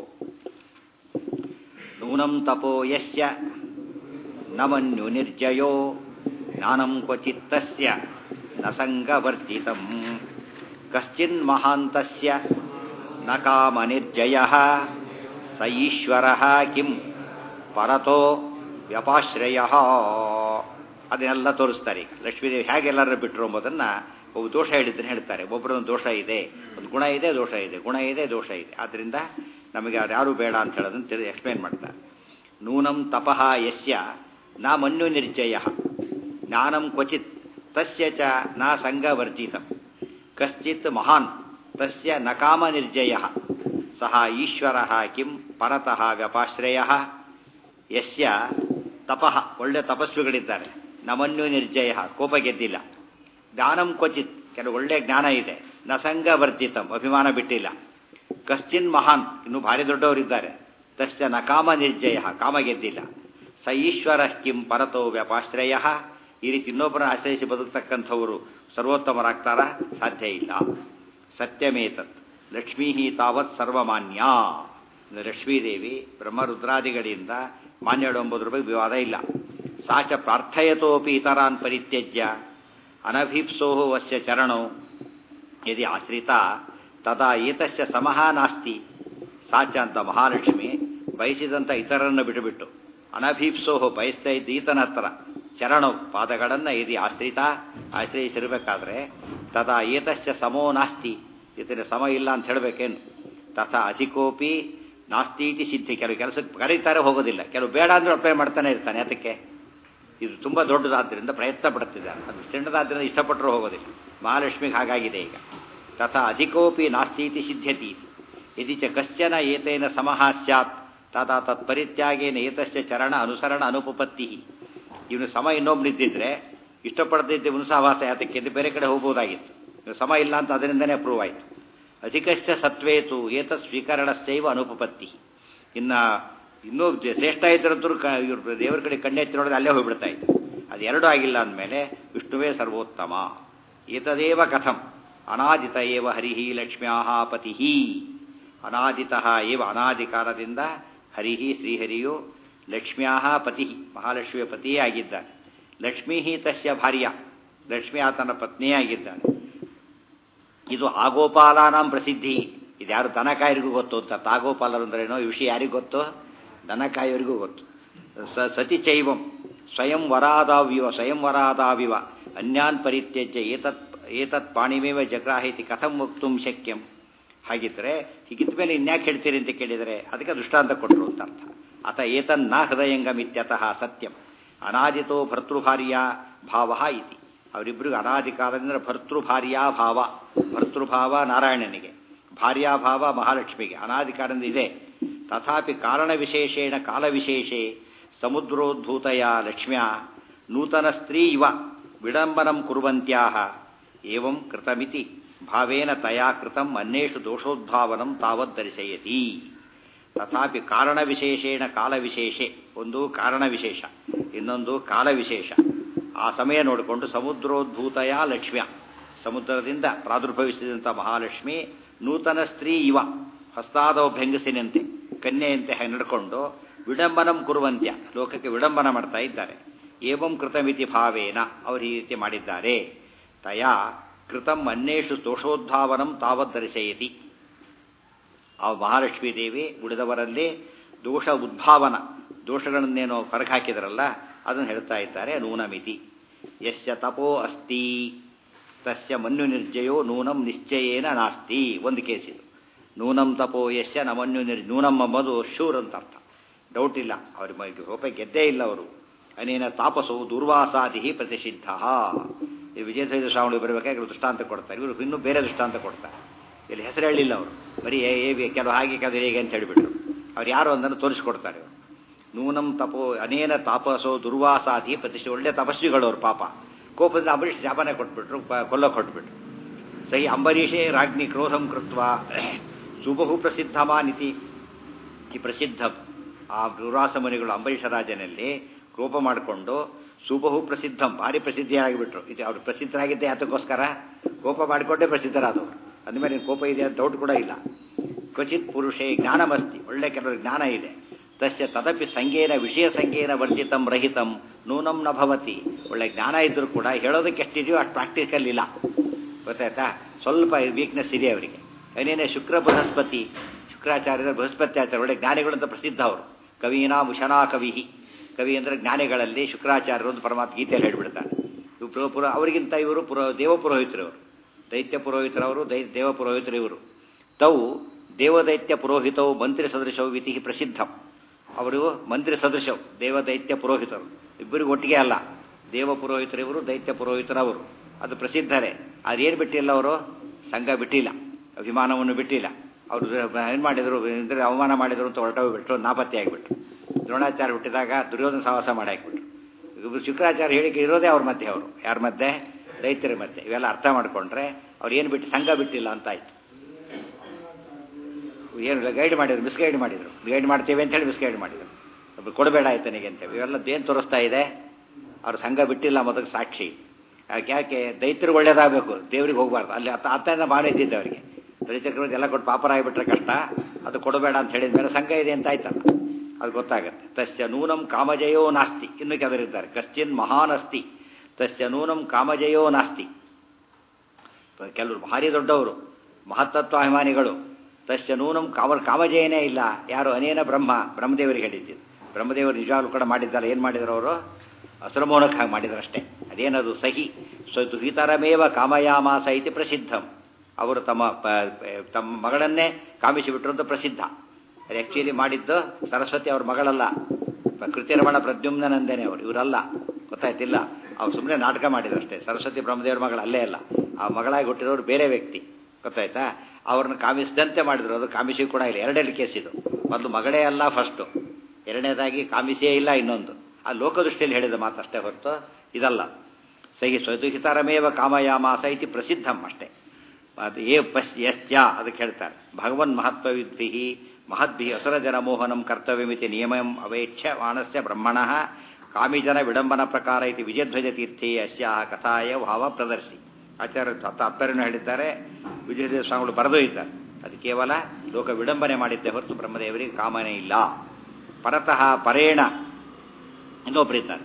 ನೂನಂ ತಪೋ ಯಸ್ಯ ನಮನ್ಯು ನಿರ್ಜಯೋ ಜ್ಞಾನಂ ಕ್ವಚಿತ್ತಸ್ಯ ನ ಸಂಗವರ್ಜಿತಂ ಕಶ್ಚಿನ್ ಮಹಾಂತಸ್ಯ ನ ಕಾಮ ನಿರ್ಜಯ ಸ ಈಶ್ವರ ಕಿಂ ಪರತೋ ವ್ಯಪಾಶ್ರಯ ಅದನ್ನೆಲ್ಲ ತೋರಿಸ್ತಾರೆ ಈಗ ಲಕ್ಷ್ಮೀದೇವಿ ಹೇಗೆಲ್ಲರೂ ಬಿಟ್ಟರು ಎಂಬುದನ್ನು ಒಬ್ಬ ದೋಷ ಹೇಳಿದ್ದನ್ನು ಹೇಳ್ತಾರೆ ಒಬ್ಬರೊಂದು ದೋಷ ಇದೆ ಒಂದು ಗುಣ ಇದೆ ದೋಷ ಇದೆ ಗುಣ ಇದೆ ದೋಷ ಇದೆ ಆದ್ದರಿಂದ ನಮಗೆ ಅವ್ರು ಯಾರೂ ಬೇಡ ಅಂತ ಹೇಳೋದನ್ನು ತಿಳಿ ಎಕ್ಸ್ಪ್ಲೈನ್ ಮಾಡ್ತಾರೆ ನೂನಂ ತಪಃ ಯಸ್ಯ ನ ಮನ್ಯು ನಿರ್ಜಯ ಜ್ಞಾನಂ ಕ್ವಚಿತ್ ತಸ್ಯ ಚ ನ ಸಂಗವರ್ಜಿತಂ ಕಶ್ಚಿತ್ ಮಹಾನ್ ತಸ್ಯ ನ ಕಾಮ ನಿರ್ಜಯ ಸಹ ಈಶ್ವರ ಕಿಂ ಪರತಃ ವ್ಯಪಾಶ್ರಯ ಯಸ್ಯ ತಪಃ ಒಳ್ಳೆ ತಪಸ್ವಿಗಳಿದ್ದಾರೆ ನಮನ್ಯು ನಿರ್ಜಯ ಕೋಪ ಗೆದ್ದಿಲ್ಲ ಜ್ಞಾನಂ ಕ್ವಚಿತ್ ಕೆಲವು ಒಳ್ಳೆ ಜ್ಞಾನ ಇದೆ ನ ಸಂಗವರ್ಜಿತಂ ಅಭಿಮಾನ ಬಿಟ್ಟಿಲ್ಲ ಕಶ್ಚಿನ್ ಮಹಾನ್ ಇನ್ನು ಭಾರಿ ದೊಡ್ಡವರಿದ್ದಾರೆ ತಸ್ಯ ನ ಕಾಮ ನಿರ್ಜಯ ಕಾಮ ಗೆದ್ದಿಲ್ಲ ಸ ಈಶ್ವರ ಕಿಂ ಪರತೋ ವ್ಯಪಾಶ್ರಯ ಈ ರೀತಿ ಇನ್ನೊಬ್ಬರನ್ನು ಆಶ್ರಯಿಸಿ ಬದುಕ್ತಕ್ಕಂಥವರು ಸರ್ವೋತ್ತಮರಾಗ್ತಾರ ಸಾಧ್ಯ ಇಲ್ಲ ಸತ್ಯಮೇತತ್ ಲಕ್ಷ್ಮೀ ತಾವತ್ ಸರ್ವಮಾನ್ಯ ಲಕ್ಷ್ಮೀದೇವಿ ಬ್ರಹ್ಮರುದ್ರಾದಿಗಳಿಂದ ಮಾನ್ಯಳು ಎಂಬುದ್ರ ಬಗ್ಗೆ ವಿವಾದ ಇಲ್ಲ ಸಾಚ ಪ್ರಾರ್ಥಯತೋಪಿ ಇತರಾನ್ ಪರಿತ್ಯಜ್ಯ ಅನಭೀಪ್ಸೋ ವಸ್ಯ ಚರಣೋ ಯದಿ ಆಶ್ರಿತ ತದಾ ಏತಸ್ಯ ಸಮಃ ನಾಸ್ತಿ ಸಾಚ ಅಂತ ಮಹಾಲಕ್ಷ್ಮಿ ಬಯಸಿದಂಥ ಇತರನ್ನು ಬಿಟ್ಟುಬಿಟ್ಟು ಅನಭೀಪ್ಸೋಹ ಬಯಸ್ತಾ ಇದ್ದ ಈತನ ಹತ್ರ ಚರಣವು ಪಾದಗಳನ್ನು ಯದಿ ಆಶ್ರಿತ ಆಶ್ರಯಿಸಿರಬೇಕಾದ್ರೆ ತದಾ ಏತಸ್ಯ ಸಮೋ ನಾಸ್ತಿ ಈತನ ಸಮ ಇಲ್ಲ ಅಂತ ಹೇಳಬೇಕೇನು ತಥಾ ಅಧಿಕೋಪಿ ನಾಸ್ತೀತಿ ಸಿದ್ಧಿ ಕೆಲವು ಕೆಲಸಕ್ಕೆ ಕರೀತಾರೆ ಹೋಗೋದಿಲ್ಲ ಕೆಲವು ಬೇಡ ಅಂದ್ರೆ ಅಪ್ಲೈ ಮಾಡ್ತಾನೆ ಇರ್ತಾನೆ ಅದಕ್ಕೆ ಇದು ತುಂಬ ದೊಡ್ಡದಾದ್ದರಿಂದ ಪ್ರಯತ್ನ ಪಡುತ್ತಿದ್ದಾರೆ ಅದು ಸಣ್ಣದಾದ್ದರಿಂದ ಇಷ್ಟಪಟ್ಟರು ಹೋಗೋದಿಲ್ಲ ಮಹಾಲಕ್ಷ್ಮಿಗೆ ಹಾಗಾಗಿದೆ ಈಗ ತಥಾ ಅಧಿಕೋಪಿ ನಾಸ್ತೀತಿ ಸಿದ್ಧ್ಯತಿ ಯದಿ ಚ ಕಶ್ಚನ ಏತೇನ ಸಮಃ ಸ್ಯಾತ್ ತಥಾ ತತ್ಪರಿತ್ಯಾಗೇನ ಏತಸ್ಯ ಚರಣ ಅನುಸರಣ ಅನುಪಪತ್ತಿ ಇವನು ಸಮ ಇನ್ನೊಬ್ಬನಿದ್ದಿದ್ರೆ ಇಷ್ಟಪಡದಿದ್ದ ಇವನು ಸಹವಾಸ ಯಾತಕ್ಕೆ ಬೇರೆ ಕಡೆ ಹೋಗ್ಬೋದಾಗಿತ್ತು ಇವನು ಸಮ ಇಲ್ಲ ಅಂತ ಅದರಿಂದನೇ ಅಪ್ರೂವ್ ಆಯಿತು ಅಧಿಕಶ್ಚ ಸತ್ವೇತು ಏತತ್ ಸ್ವೀಕರಣಸ್ಸೈವ ಅನುಪಪತ್ತಿ ಇನ್ನು ಇನ್ನೂ ಶ್ರೇಷ್ಠ ಇದ್ರಂತರೂ ಕ ಇವ್ರು ದೇವರ ಕಡೆ ಕಣ್ಣೆತ್ತಿ ನೋಡಿದ್ರೆ ಅಲ್ಲೇ ಹೋಗ್ಬಿಡ್ತಾ ಇತ್ತು ಅದು ಎರಡೂ ಆಗಿಲ್ಲ ಅಂದಮೇಲೆ ವಿಷ್ಣುವೇ ಸರ್ವೋತ್ತಮ ಏತದೇವ ಕಥಂ ಅನಾದಿತ ಏವ ಹರಿಹಿ ಲಕ್ಷ್ಮ್ಯಾ ಪತಿ ಅನಾದಿತ ಏವ ಅನಾದಿ ಕಾಲದಿಂದ ಹರಿಹಿ ಶ್ರೀಹರಿಯು ಲಕ್ಷ್ಮ್ಯಾ ಪತಿ ಮಹಾಲಕ್ಷ್ಮಿಯ ಪತಿಯೇ ಆಗಿದ್ದಾನೆ ಲಕ್ಷ್ಮೀ ತಸ್ಯ ಭಾರ್ಯ ಲಕ್ಷ್ಮಿ ಆತನ ಪತ್ನಿಯೇ ಆಗಿದ್ದಾನೆ ಇದು ಆಗೋಪಾಲಾನಾಂ ಪ್ರಸಿದ್ಧಿ ಇದು ಯಾರು ದನಕಾಯರಿಗೂ ಗೊತ್ತು ಅಂತ ತಾಗೋಪಾಲರು ಅಂದ್ರೇನೋ ಈ ವಿಷಯ ಯಾರಿಗೂ ಗೊತ್ತು ದನಕಾಯರಿಗೂ ಗೊತ್ತು ಸ ಸತಿ ಚೈವಂ ಸ್ವಯಂ ವರಾದಾವಿವ ಸ್ವಯಂ ವರಾದಾವಿವ ಅನ್ಯಾನ್ ಪರಿತ್ಯಜ್ಯ ಏತತ್ ಏತತ್ ಪಾಣಿಮೇವ ಜಗ್ರಾಹಿತಿ ಕಥಂ ವಕ್ತುಂ ಶಕ್ಯಂ ಹಾಗಿದ್ರೆ ಹೀಗಿದ್ದ ಮೇಲೆ ಇನ್ಯಾಕೆ ಹೇಳ್ತೀರಿ ಅಂತ ಕೇಳಿದರೆ ಅದಕ್ಕೆ ದೃಷ್ಟಾಂತ ಕೊಟ್ಟರು ಅಂತ ಅರ್ಥ ಅಥ ಏತನ್ನ ಹೃದಯಂಗಮಿತ್ಯತಃ ಸತ್ಯಂ ಅನಾದಿತೋ ಭರ್ತೃಭಾರ್ಯ ಭಾವ ಇತಿ ಅವರಿಬ್ಬರಿಗೂ ಅನಾದಿ ಕಾಲದಿಂದ ಭರ್ತೃಭಾರ್ಯಾ ಭಾವ ಭರ್ತೃಭಾವ ನಾರಾಯಣನಿಗೆ ಭಾರ್ಯಾಭಾವ ಮಹಾಲಕ್ಷ್ಮಿಗೆ ಅನಾದಿ ಕಾಲದಿಂದ ಇದೆ ತಥಾಪಿ ಕಾರಣ ವಿಶೇಷೇಣ ಕಾಲವಿಶೇಷೆ ಸಮುದ್ರೋದ್ಭೂತಯ ಲಕ್ಷ್ಮ್ಯಾ ನೂತನ ಸ್ತ್ರೀ ಇವ ವಿಡಂಬನಂ ಕುರುವಂತ್ಯಾಹ ಏವಂ ಕೃತಮಿತಿ ಭಾವೇನ ತಯಾ ಕೃತಂ ಅನ್ಯೇಷು ದೋಷೋದ್ಭಾವನಂ ತಾವತ್ ದರ್ಶಯತಿ ತಥಾಪಿ ಕಾರಣ ವಿಶೇಷೇಣ ಕಾಲವಿಶೇಷೆ ಒಂದು ಕಾರಣ ವಿಶೇಷ ಇನ್ನೊಂದು ಕಾಲವಿಶೇಷ ಆ ಸಮಯ ನೋಡಿಕೊಂಡು ಸಮುದ್ರೋದ್ಭೂತಯ ಲಕ್ಷ್ಮ್ಯ ಸಮುದ್ರದಿಂದ ಪ್ರಾದುರ್ಭವಿಸಿದಂಥ ಮಹಾಲಕ್ಷ್ಮಿ ನೂತನ ಸ್ತ್ರೀ ಇವ ಹೊಸ್ತಾದ ಹೆಂಗಸಿನಂತೆ ಕನ್ಯೆಯಂತೆ ನಡ್ಕೊಂಡು ವಿಡಂಬನಂ ಕುರುವಂತ್ಯ ಲೋಕಕ್ಕೆ ವಿಡಂಬನ ಮಾಡ್ತಾ ಇದ್ದಾರೆ ಏವಂ ಕೃತಮಿತಿ ಭಾವೇನ ಅವರು ಈ ರೀತಿ ಮಾಡಿದ್ದಾರೆ ತಯಾ ಕೃತಂ ಅನ್ಯೇಷು ದೋಷೋದ್ಭಾವನಂ ತಾವತ್ ದರ್ಶಯತಿ ಆ ಮಹಾಲಕ್ಷ್ಮೀ ದೇವಿ ಉಳಿದವರಲ್ಲಿ ದೋಷ ಉದ್ಭಾವನ ದೋಷಗಳನ್ನೇನೋ ಹೊರಗೆ ಹಾಕಿದ್ರಲ್ಲ ಅದನ್ನು ಹೇಳ್ತಾ ಇದ್ದಾರೆ ನೂನಮಿತಿ ಯಸ್ಯ ತಪೋ ಅಸ್ತಿ ತಸ್ಯ ಮನ್ಯು ನಿರ್ಜಯೋ ನೂನಂ ನಿಶ್ಚಯೇನ ನಾಸ್ತಿ ಒಂದು ಕೇಸಿದು ನೂನಂ ತಪೋ ಯಸ್ಯ ನಮನ್ಯು ನಿರ್ ನೂನಂ ಎಂಬುದು ಶೂರ್ ಅಂತ ಅರ್ಥ ಡೌಟ್ ಇಲ್ಲ ಅವ್ರ ಮೈಗೆ ರೂಪಾಯಿ ಗೆದ್ದೇ ಇಲ್ಲ ಅವರು ಅನೇನ ತಾಪಸು ದುರ್ವಾಸಾದಿ ಪ್ರತಿಷಿದ್ಧ ಈ ವಿಜಯಸೈದ ಶ್ರಾವಣಿ ಬರಬೇಕಾದ್ರೆ ದೃಷ್ಟಾಂತ ಕೊಡ್ತಾರೆ ಇವರು ಇನ್ನೂ ಬೇರೆ ದೃಷ್ಟಾಂತ ಕೊಡ್ತಾರೆ ಇಲ್ಲಿ ಹೆಸರು ಹೇಳಿಲ್ಲ ಅವರು ಬರೀ ಏ ಏ ಕೆಲವು ಹಾಗೆ ಕೆಲವು ಹೇಗೆ ಅಂತ ಹೇಳಿಬಿಟ್ರು ಅವ್ರು ಯಾರು ಅಂದನ್ನು ತೋರಿಸ್ಕೊಡ್ತಾರೆ ಅವರು ನೂನಂ ತಪೋ ಅನೇನ ತಾಪಸೋ ದುರ್ವಾಸಾದಿ ಪ್ರತಿಷ್ಠೆ ಒಳ್ಳೆ ತಪಸ್ವಿಗಳು ಅವ್ರು ಪಾಪ ಕೋಪದಿಂದ ಅಂಬರೀಷ್ ಶಾಪನೆ ಕೊಟ್ಬಿಟ್ರು ಕೊಲ್ಲಕ್ಕೆ ಹೊಟ್ಬಿಟ್ರು ಸಹಿ ಅಂಬರೀಷೇ ರಾಜ್ಞಿ ಕ್ರೋಧಂ ಕೃತ್ವ ಸುಬಹು ಪ್ರಸಿದ್ಧಮಾನಿತಿ ಈ ಪ್ರಸಿದ್ಧ ಆ ದುರ್ವಾಸ ಮುನಿಗಳು ಅಂಬರೀಷ ರಾಜನಲ್ಲಿ ಕೋಪ ಮಾಡಿಕೊಂಡು ಸುಬಹು ಪ್ರಸಿದ್ಧಂ ಭಾರಿ ಪ್ರಸಿದ್ಧಿಯಾಗಿಬಿಟ್ರು ಇದು ಅವ್ರು ಪ್ರಸಿದ್ಧರಾಗಿದ್ದೆ ಅದಕ್ಕೋಸ್ಕರ ಕೋಪ ಮಾಡಿಕೊಂಡೇ ಪ್ರಸಿದ್ಧರಾದವರು ಅಂದಮೇಲೆ ಕೋಪ ಇದೆ ಅಂತ ಡೌಟ್ ಕೂಡ ಇಲ್ಲ ಕ್ವಚಿತ್ ಪುರುಷೇ ಜ್ಞಾನಮಸ್ತಿ ಒಳ್ಳೆ ಕೆಲವರು ಜ್ಞಾನ ಇದೆ ತಸ್ಯ ತದಪಿ ಸಂಗೇನ ವಿಷಯ ಸಂಗೇನ ವರ್ಜಿತಂ ರಹಿತಂ ನೂನಂ ನ ಭವತಿ ಒಳ್ಳೆ ಜ್ಞಾನ ಇದ್ದರೂ ಕೂಡ ಹೇಳೋದಕ್ಕೆ ಎಷ್ಟಿದೆಯೋ ಅಷ್ಟು ಪ್ರಾಕ್ಟಿಕಲ್ ಇಲ್ಲ ಗೊತ್ತಾಯ್ತಾ ಸ್ವಲ್ಪ ವೀಕ್ನೆಸ್ ಇದೆ ಅವರಿಗೆ ಏನೇನೇ ಶುಕ್ರ ಬೃಹಸ್ಪತಿ ಶುಕ್ರಾಚಾರ್ಯರ ಬೃಹಸ್ಪತಿ ಆಚಾರ್ಯ ಒಳ್ಳೆ ಜ್ಞಾನಿಗಳು ಅಂತ ಪ್ರಸಿದ್ಧ ಅವರು ಕವೀನಾ ಮುಷನಾ ಕವಿಹಿ ಕವಿ ಅಂದರೆ ಜ್ಞಾನಿಗಳಲ್ಲಿ ಶುಕ್ರಾಚಾರ್ಯರು ಒಂದು ಪರಮಾತ್ಮ ಗೀತೆಯಲ್ಲಿ ಹೇಳ್ಬಿಡ್ತಾರೆ ಇವರು ಪುರ ಅವರಿಗಿಂತ ಇವರು ಪುರ ದೇವಪುರೋಹಿತರು ಅವರು ದೈತ್ಯ ಪುರೋಹಿತರವರು ದೈ ದೇವ ಪುರೋಹಿತರು ಇವರು ತೌ ದೇವದೈತ್ಯ ಪುರೋಹಿತವು ಮಂತ್ರಿ ಸದೃಶವು ವಿತಿ ಪ್ರಸಿದ್ಧಂ ಅವರು ಮಂತ್ರಿ ಸದೃಶವು ದೇವದೈತ್ಯ ಪುರೋಹಿತರು ಇಬ್ಬರಿಗೂ ಒಟ್ಟಿಗೆ ಅಲ್ಲ ದೇವ ಪುರೋಹಿತರು ಇವರು ದೈತ್ಯ ಪುರೋಹಿತರವರು ಅದು ಪ್ರಸಿದ್ಧರೇ ಅದೇನು ಬಿಟ್ಟಿಲ್ಲ ಅವರು ಸಂಘ ಬಿಟ್ಟಿಲ್ಲ ಅಭಿಮಾನವನ್ನು ಬಿಟ್ಟಿಲ್ಲ ಅವರು ಏನು ಮಾಡಿದರು ಅಂದರೆ ಅವಮಾನ ಮಾಡಿದರು ಅಂತ ಹೊರಟೋಗಿ ಬಿಟ್ಟರು ನಾಪತ್ತೆ ಆಗಿಬಿಟ್ರು ದ್ರೋಣಾಚಾರ್ಯ ಹುಟ್ಟಿದಾಗ ದುರ್ಯೋಧನ ಸಹವಾಸ ಮಾಡಿ ಹಾಕ್ಬಿಟ್ರು ಇವರು ಶುಕ್ರಾಚಾರ್ಯ ಹೇಳಿಕೆ ಇರೋದೇ ಅವ್ರ ಮಧ್ಯೆ ಅವರು ಯಾರ ಮಧ್ಯೆ ದೈತ್ಯರ ಮಧ್ಯೆ ಇವೆಲ್ಲ ಅರ್ಥ ಮಾಡಿಕೊಂಡ್ರೆ ಅವ್ರು ಏನು ಬಿಟ್ಟು ಸಂಘ ಬಿಟ್ಟಿಲ್ಲ ಅಂತ ಆಯ್ತು ಏನು ಗೈಡ್ ಮಾಡಿದ್ರು ಮಿಸ್ಗೈಡ್ ಮಾಡಿದ್ರು ಗೈಡ್ ಮಾಡ್ತೀವಿ ಅಂತ ಹೇಳಿ ಮಿಸ್ಗೈಡ್ ಮಾಡಿದ್ರು ಒಬ್ಬರು ಕೊಡಬೇಡ ಆಯ್ತನಿಗೆ ಅಂತೇಳಿ ಇವೆಲ್ಲ ಏನು ತೋರಿಸ್ತಾ ಇದೆ ಅವ್ರ ಸಂಘ ಬಿಟ್ಟಿಲ್ಲ ಮೊದಲು ಸಾಕ್ಷಿ ಯಾಕೆ ಯಾಕೆ ದೈತ್ಯರಿಗೆ ಒಳ್ಳೇದಾಗಬೇಕು ದೇವ್ರಿಗೆ ಹೋಗಬಾರ್ದು ಅಲ್ಲಿ ಅತ್ತ ಅತ್ತನ ಭಾಳ ಇದ್ದಿದ್ದೆ ಅವರಿಗೆ ಬಲಿಚಕ್ರವರ್ತಿ ಎಲ್ಲ ಕೊಟ್ಟು ಪಾಪರ ಆಗಿಬಿಟ್ರೆ ಕಷ್ಟ ಅದು ಕೊಡಬೇಡ ಅಂತ ಹೇಳಿದ ಮೇಲೆ ಸಂಘ ಇದೆ ಅಂತ ಆಯ್ತಲ್ಲ ಅದು ಗೊತ್ತಾಗುತ್ತೆ ತಸ್ಯ ನೂನಂ ಕಾಮಜಯೋ ನಾಸ್ತಿ ಇನ್ನು ಕೆಲವರಿದ್ದಾರೆ ಕಶ್ಚಿನ್ ಮಹಾನ್ ಅಸ್ತಿ ತಸ್ಯ ನೂನಂ ಕಾಮಜಯೋ ನಾಸ್ತಿ ಕೆಲವರು ಭಾರಿ ದೊಡ್ಡವರು ಮಹತ್ತತ್ವಾಭಿಮಾನಿಗಳು ತಸ್ಯ ನೂನಂ ಕಾಮ ಕಾಮಜಯನೇ ಇಲ್ಲ ಯಾರು ಅನೇನ ಬ್ರಹ್ಮ ಬ್ರಹ್ಮದೇವರಿಗೆ ಹೇಳಿದ್ದು ಬ್ರಹ್ಮದೇವರು ನಿಜವಾಗ್ಲೂ ಕೂಡ ಮಾಡಿದ್ದಾರೆ ಏನು ಮಾಡಿದ್ರು ಅವರು ಅಸುರಮೋನಕ್ಕೆ ಹಾಗೆ ಮಾಡಿದ್ರು ಅಷ್ಟೇ ಅದೇನದು ಸಹಿ ಸ್ವದುಹಿತರಮೇವ ಕಾಮಯಾಮಾಸ ಇತಿ ಪ್ರಸಿದ್ಧಂ ಅವರು ತಮ್ಮ ತಮ್ಮ ಮಗಳನ್ನೇ ಕಾಮಿಸಿಬಿಟ್ರು ಅಂತ ಪ್ರಸಿದ್ಧ ಅದು ಆ್ಯಕ್ಚುಲಿ ಮಾಡಿದ್ದು ಸರಸ್ವತಿ ಅವ್ರ ಮಗಳಲ್ಲ ಕೃತಿರಮಣ ಪ್ರದ್ಯುಮ್ನಂದೇನೆ ಅವರು ಇವರಲ್ಲ ಗೊತ್ತಾಯ್ತಿಲ್ಲ ಅವ್ರು ಸುಮ್ಮನೆ ನಾಟಕ ಮಾಡಿದ್ರು ಅಷ್ಟೇ ಸರಸ್ವತಿ ಬ್ರಹ್ಮದೇವ್ರ ಮಗಳು ಅಲ್ಲೇ ಅಲ್ಲ ಆ ಮಗಳಾಗಿ ಹುಟ್ಟಿರೋರು ಬೇರೆ ವ್ಯಕ್ತಿ ಗೊತ್ತಾಯ್ತಾ ಅವ್ರನ್ನ ಕಾಮಿಸಿದಂತೆ ಮಾಡಿದ್ರು ಅದು ಕಾಮಿಸಿ ಕೂಡ ಇಲ್ಲ ಎರಡೆರಡು ಕೇಸ್ ಇದು ಮೊದಲು ಮಗಳೇ ಅಲ್ಲ ಫಸ್ಟು ಎರಡನೇದಾಗಿ ಕಾಮಿಸಿಯೇ ಇಲ್ಲ ಇನ್ನೊಂದು ಆ ಲೋಕದೃಷ್ಟಿಯಲ್ಲಿ ಹೇಳಿದ ಮಾತಷ್ಟೇ ಹೊರತು ಇದಲ್ಲ ಸಹಿ ಸ್ವದುಹಿತರಮೇವ ಕಾಮಯಾಮಾಸ ಇತಿ ಪ್ರಸಿದ್ಧಂ ಅಷ್ಟೇ ಅದು ಏ ಪಶ್ ಯಶ್ಚ ಅದಕ್ಕೆ ಹೇಳ್ತಾರೆ ಭಗವನ್ ಮಹತ್ವವಿದ್ಭಿ ಮಹದ್ಭಿ ಅಸುರಜನ ಮೋಹನಂ ಕರ್ತವ್ಯಮಿತಿ ನಿಯಮಂ ಅವೇಚ್ಛ ವಾಣಸ್ಯ ಬ್ರಹ್ಮಣಃ ಕಾಮಿಜನ ವಿಡಂಬನ ಪ್ರಕಾರ ಇತಿ ವಿಜಯಧ್ವಜ ತೀರ್ಥಿ ಅಸ್ಯಾ ಕಥಾಯ ಭಾವ ಪ್ರದರ್ಶಿ ಆಚಾರ್ಯ ತಾತ್ಪರ್ಯನು ಹೇಳಿದ್ದಾರೆ ವಿಜಯದೇವ ಸ್ವಾಮಿಗಳು ಬರೆದು ಇದ್ದಾರೆ ಅದು ಕೇವಲ ಲೋಕ ವಿಡಂಬನೆ ಮಾಡಿದ್ದೆ ಹೊರತು ಬ್ರಹ್ಮದೇವರಿಗೆ ಕಾಮನೆ ಇಲ್ಲ ಪರತಃ ಪರೇಣ ಇನ್ನೊಬ್ಬರಿದ್ದಾರೆ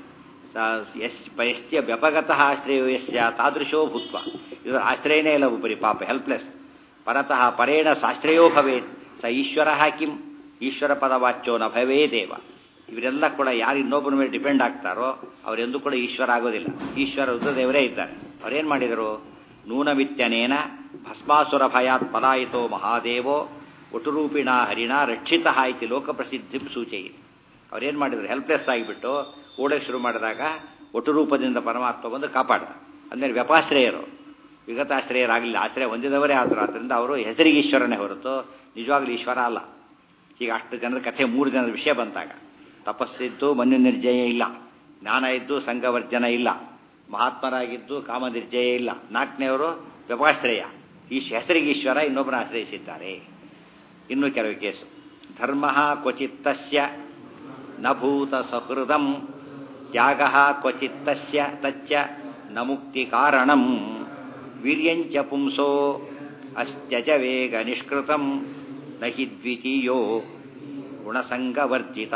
ಯಶ್ಯ ವ್ಯಪಗತಃ ಆಶ್ರಯೋ ಯಶ್ಯ ತಾದೃಶೋ ಭೂತ್ವ ಇದರ ಆಶ್ರಯನೇ ಇಲ್ಲ ಒಬ್ಬರಿ ಪಾಪ ಹೆಲ್ಪ್ಲೆಸ್ ಪರತಃ ಪರೇಣ ಸಾಶ್ರಯೋ ಭವೇತ್ ಸ ಈಶ್ವರ ಕಿಂ ಈಶ್ವರ ಪದವಾಚ್ಯೋ ನ ಭವೇ ದೇವ ಇವರೆಲ್ಲ ಕೂಡ ಯಾರು ಇನ್ನೊಬ್ಬರ ಮೇಲೆ ಡಿಪೆಂಡ್ ಆಗ್ತಾರೋ ಅವರೆಂದೂ ಕೂಡ ಈಶ್ವರ ಆಗೋದಿಲ್ಲ ಈಶ್ವರ ರುದ್ರದೇವರೇ ಇದ್ದಾರೆ ಅವರೇನು ಮಾಡಿದರು ನೂನಮಿತ್ಯನೇನ ಭಸ್ಮಾಸುರ ಭಯಾತ್ ಪಲಾಯಿತೋ ಮಹಾದೇವೋ ಒಟುರೂಪಿಣ ಹರಿಣ ರಕ್ಷಿತ ಇತಿ ಲೋಕಪ್ರಸಿದ್ಧಿ ಸೂಚಯಿತು ಅವ್ರೇನು ಮಾಡಿದ್ರು ಹೆಲ್ಪ್ಲೆಸ್ ಆಗಿಬಿಟ್ಟು ಓಡಕ್ಕೆ ಶುರು ಮಾಡಿದಾಗ ಒಟ್ಟು ರೂಪದಿಂದ ಪರಮಾತ್ಮ ಬಂದು ಕಾಪಾಡಿದ ಅಂದಮೇಲೆ ವ್ಯಪಾಶ್ರಯರು ವಿಗತಾಶ್ರಯರಾಗಲಿಲ್ಲ ಆಶ್ರಯ ಹೊಂದಿದವರೇ ಆದರು ಆದ್ದರಿಂದ ಅವರು ಹೆಸರಿಗೆ ಈಶ್ವರನೇ ಹೊರತು ನಿಜವಾಗ್ಲೂ ಈಶ್ವರ ಅಲ್ಲ ಈಗ ಅಷ್ಟು ಜನರ ಕಥೆ ಮೂರು ಜನರ ವಿಷಯ ಬಂದಾಗ ತಪಸ್ಸಿದ್ದು ಮನ್ಯು ನಿರ್ಜಯ ಇಲ್ಲ ಜ್ಞಾನ ಇದ್ದು ಸಂಘವರ್ಜನ ಇಲ್ಲ ಮಹಾತ್ಮರಾಗಿದ್ದು ಕಾಮ ನಿರ್ಜಯ ಇಲ್ಲ ನಾಲ್ಕನೇವರು ವ್ಯಪಾಶ್ರಯ ಈ ಹೆಸರಿಗೆ ಈಶ್ವರ ಇನ್ನೊಬ್ಬನ ಆಶ್ರಯಿಸಿದ್ದಾರೆ ಇನ್ನು ಕೆಲವು ಕೇಸು ಧರ್ಮ ಕ್ವಚಿತ್ತಸ್ಯ ನಭೂತ ಸಹೃದಂ ತ್ಯಾಗ ಕ್ವಚಿತ್ತಸ್ಯ ತಚ್ಚ ನ ಮುಕ್ತಿ ಕಾರಣಂ ವೀರ್ಯಂಚ ಪುಂಸೋ ಅಸ್ತ್ಯಜ ವೇಗ ನಿಷ್ಕೃತಂ ನ ಹಿ ದ್ವಿತೀಯೋ ಗುಣಸಂಗವರ್ಜಿತ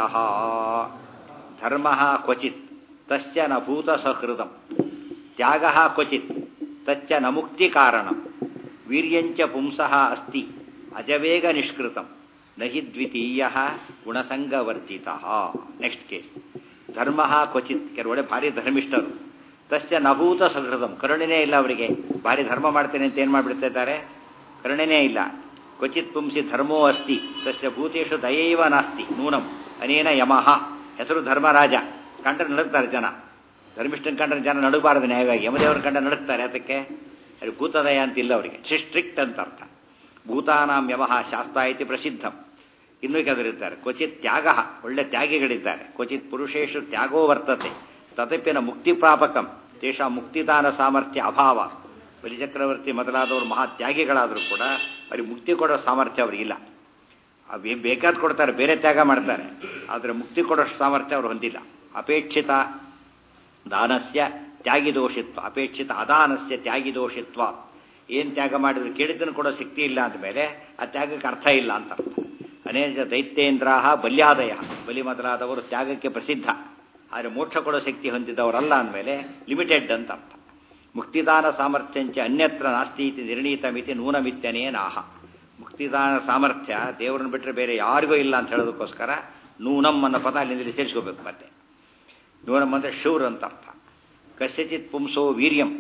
ಧರ್ಮ ಕ್ವಚಿತ್ ತಸ್ಯ ನ ಭೂತ ಸಹೃದಂ ತ್ಯಾಗ ಕ್ವಚಿತ್ ತಚ್ಚ ನ ಮುಕ್ತಿ ಕಾರಣಂ ವೀರ್ಯಂಚ ಪುಂಸಃ ಅಸ್ತಿ ಅಜವೇಗ ನಿಷ್ಕೃತಂ ನಹಿ ದ್ವಿತೀಯ ಗುಣಸಂಗವರ್ಜಿತ ನೆಕ್ಸ್ಟ್ ಕೇಸ್ ಧರ್ಮ ಕ್ವಚಿತ್ ಕೆಲವೊಡೆ ಭಾರಿ ಧರ್ಮಿಷ್ಠರು ತಸ್ಯ ನಭೂತ ಸಹೃದಂ ಕರುಣೆನೇ ಇಲ್ಲ ಅವರಿಗೆ ಭಾರಿ ಧರ್ಮ ಮಾಡ್ತೇನೆ ಅಂತ ಏನು ಮಾಡಿಬಿಡ್ತಿದ್ದಾರೆ ಕರುಣೆನೇ ಇಲ್ಲ ಕ್ವಚಿತ್ ಪುಂಸಿ ಧರ್ಮೋ ಅಸ್ತಿ ತಸ್ಯ ಭೂತೇಶು ದಯೈವ ನಾಸ್ತಿ ನೂನಂ ಅನೇನ ಯಮಃ ಹೆಸರು ಧರ್ಮರಾಜ ಕಂಡ್ರೆ ನಡುಕ್ತಾರೆ ಜನ ಧರ್ಮಿಷ್ಠನ ಕಂಡ್ರೆ ಜನ ನಡುಗಬಾರದು ನ್ಯಾಯವಾಗಿ ಯಮದೇವರ ಕಂಡ ನಡುಕ್ತಾರೆ ಅದಕ್ಕೆ ಅದು ಭೂತದಯ ಅಂತಿಲ್ಲ ಅವರಿಗೆ ಸ್ಟ್ರಿಕ್ಟ್ ಅಂತ ಅರ್ಥ ಭೂತಾನಾಂ ಯಮಃ ಶಾಸ್ತ್ರ ಇತಿ ಪ್ರಸಿದ್ಧಂ ಇನ್ನೂ ಕೆಲವರಿದ್ದಾರೆ ಕ್ವಚಿತ್ ತ್ಯಾಗ ಒಳ್ಳೆ ತ್ಯಾಗಿಗಳಿದ್ದಾರೆ ಕ್ವಚಿತ್ ಪುರುಷೇಶು ತ್ಯಾಗೋ ವರ್ತತೆ ತದಪಿನ ಮುಕ್ತಿ ಪ್ರಾಪಕಂ ತೇಷ ಮುಕ್ತಿದಾನ ಸಾಮರ್ಥ್ಯ ಅಭಾವ ಬಲಿಚಕ್ರವರ್ತಿ ಮೊದಲಾದವರು ಮಹಾ ತ್ಯಾಗಿಗಳಾದರೂ ಕೂಡ ಅವ್ರಿಗೆ ಮುಕ್ತಿ ಕೊಡೋ ಸಾಮರ್ಥ್ಯ ಅವರಿಗಿಲ್ಲ ಅವು ಬೇಕಾದ ಕೊಡ್ತಾರೆ ಬೇರೆ ತ್ಯಾಗ ಮಾಡ್ತಾರೆ ಆದರೆ ಮುಕ್ತಿ ಕೊಡೋ ಸಾಮರ್ಥ್ಯ ಅವರು ಹೊಂದಿಲ್ಲ ಅಪೇಕ್ಷಿತ ದಾನಸ್ಯ ತ್ಯಾಗಿ ದೋಷಿತ್ವ ಅಪೇಕ್ಷಿತ ಅದಾನಸ್ಯ ತ್ಯಾಗಿ ದೋಷಿತ್ವ ಏನು ತ್ಯಾಗ ಮಾಡಿದ್ರು ಕೇಳಿದ್ದನ್ನು ಕೊಡೋ ಶಕ್ತಿ ಇಲ್ಲ ಅಂದಮೇಲೆ ಆ ತ್ಯಾಗಕ್ಕೆ ಅರ್ಥ ಇಲ್ಲ ಅಂತ ಅರ್ಥ ಅನೇಕ ದೈತ್ಯೇಂದ್ರ ಬಲ್ಯಾದಯ ಬಲಿ ಮೊದಲಾದವರು ತ್ಯಾಗಕ್ಕೆ ಪ್ರಸಿದ್ಧ ಆದರೆ ಮೋಕ್ಷ ಕೊಡೋ ಶಕ್ತಿ ಹೊಂದಿದವರಲ್ಲ ಅಂದಮೇಲೆ ಲಿಮಿಟೆಡ್ ಅಂತ ಅರ್ಥ ಮುಕ್ತಿದಾನ ಸಾಮರ್ಥ್ಯಂಚ ಅನ್ಯತ್ರ ನಾಸ್ತಿ ಇತಿ ನಿರ್ಣೀತ ಮಿತಿ ನೂನಮಿತ್ಯನೇ ನಾಹ ಮುಕ್ತಿದಾನ ಸಾಮರ್ಥ್ಯ ದೇವರನ್ನು ಬಿಟ್ಟರೆ ಬೇರೆ ಯಾರಿಗೂ ಇಲ್ಲ ಅಂತ ಹೇಳೋದಕ್ಕೋಸ್ಕರ ನೂನಂ ಅನ್ನೋ ಪದ ಅಲ್ಲಿಂದ ಸೇರಿಸ್ಕೋಬೇಕು ಮತ್ತೆ ನೂನಂ ಅಂದರೆ ಶೂರ್ ಅಂತ ಅರ್ಥ ಕಸ್ಯಚಿತ್ ಪುಂಸೋ ವೀರ್ಯಂ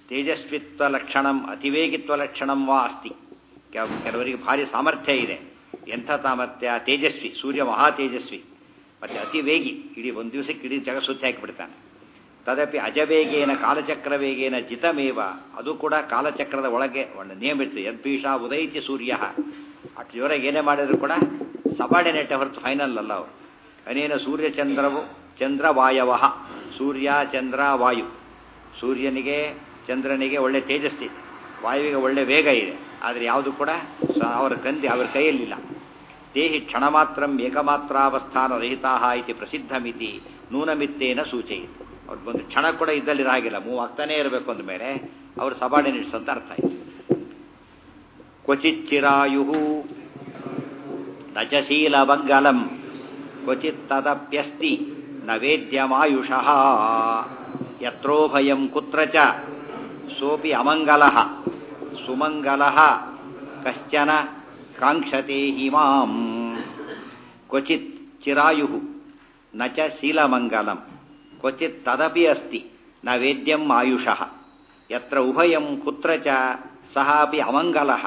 ತೇಜಸ್ವಿತ್ವ ಲಕ್ಷಣಂ ಅತಿವೇಗಿತ್ವ ಲಕ್ಷಣಂ ವಾ ಅಸ್ತಿ ಕೆಲ- ಕೆಲವರಿಗೆ ಭಾರಿ ಸಾಮರ್ಥ್ಯ ಇದೆ ಎಂಥ ಸಾಮರ್ಥ್ಯ ತೇಜಸ್ವಿ ಸೂರ್ಯ ಮಹಾ ತೇಜಸ್ವಿ ಮತ್ತು ಅತಿ ವೇಗಿ ಇಡೀ ಒಂದು ದಿವಸಕ್ಕೆ ಇಡೀ ಜಗ ಸುತ್ತಿ ಹಾಕಿಬಿಡ್ತಾನೆ ತದಪಿ ಅಜವೇಗೇನ ಕಾಲಚಕ್ರವೇಗೇನ ಜಿತಮೇವ ಅದು ಕೂಡ ಕಾಲಚಕ್ರದ ಒಳಗೆ ಒಂದು ನಿಯಮ ಇರ್ತದೆ ಯದ್ಭೀಷ ಉದೈತಿ ಸೂರ್ಯ ಅಷ್ಟು ಜೋರಾಗಿ ಏನೇ ಮಾಡಿದ್ರು ಕೂಡ ಸಬಾರ್ಡಿನೇಟ್ ಹೊರತು ಫೈನಲ್ ಅಲ್ಲ ಅವರು ಅನೇನ ಸೂರ್ಯಚಂದ್ರವು ಚಂದ್ರವಾಯವ ಸೂರ್ಯ ಚಂದ್ರ ವಾಯು ಸೂರ್ಯನಿಗೆ ಚಂದ್ರನಿಗೆ ಒಳ್ಳೆ ತೇಜಸ್ಸಿದೆ ವಾಯುವಿಗೆ ಒಳ್ಳೆ ವೇಗ ಇದೆ ಆದರೆ ಯಾವುದು ಕೂಡ ಸ- ಅವರ ಕಂದಿ ಅವರ ಕೈಯಲ್ಲಿಲ್ಲ ದೇಹಿ ಕ್ಷಣ ಮಾತ್ರ ಏಕಮಾತ್ರಾವಸ್ಥಾನ ರಹಿತಾ ಇತಿ ಪ್ರಸಿದ್ಧಮಿತಿ ನೂನಮಿತ್ತೇನ ಸೂಚಯಿತು ಅವ್ರು ಒಂದು ಕ್ಷಣ ಕೂಡ ಇದ್ದಲ್ಲಿರಾಗಿಲ್ಲ ಮೂವ್ ಆಗ್ತಾನೇ ಇರಬೇಕು ಅಂದ ಮೇಲೆ ಅವರು ಸಬಾರ್ಡಿನೇಟ್ಸ್ ಅಂತ ಅರ್ಥ ಆಯಿತು ಕ್ವಚಿಚ್ಚಿರಾಯು ನಚಶೀಲ ಮಂಗಲಂ ಕ್ವಚಿತ್ ತದಪ್ಯಸ್ತಿ ನ ವೇದ್ಯಮಾಯುಷಃ ಯತ್ರೋಭಯಂ ಕುತ್ರ ಚ ಸೋಪಿ ಅಮಂಗಲಃ ಸುಮಂಗಲಃ ಕಶ್ಚನ ಕಾಂಕ್ಷತೆ ಹಿಮಾಂ ಕ್ವಚಿತ್ ಚಿರಾಯು ನ ಚ ಶೀಲಮಂಗಲಂ ಕ್ವಚಿತ್ ತದಪಿ ಅಸ್ತಿ ನ ವೇದ್ಯಂ ಆಯುಷಃ ಯತ್ರ ಉಭಯಂ ಕುತ್ರ ಚ ಸಹ ಅಪಿ ಅಮಂಗಲಃ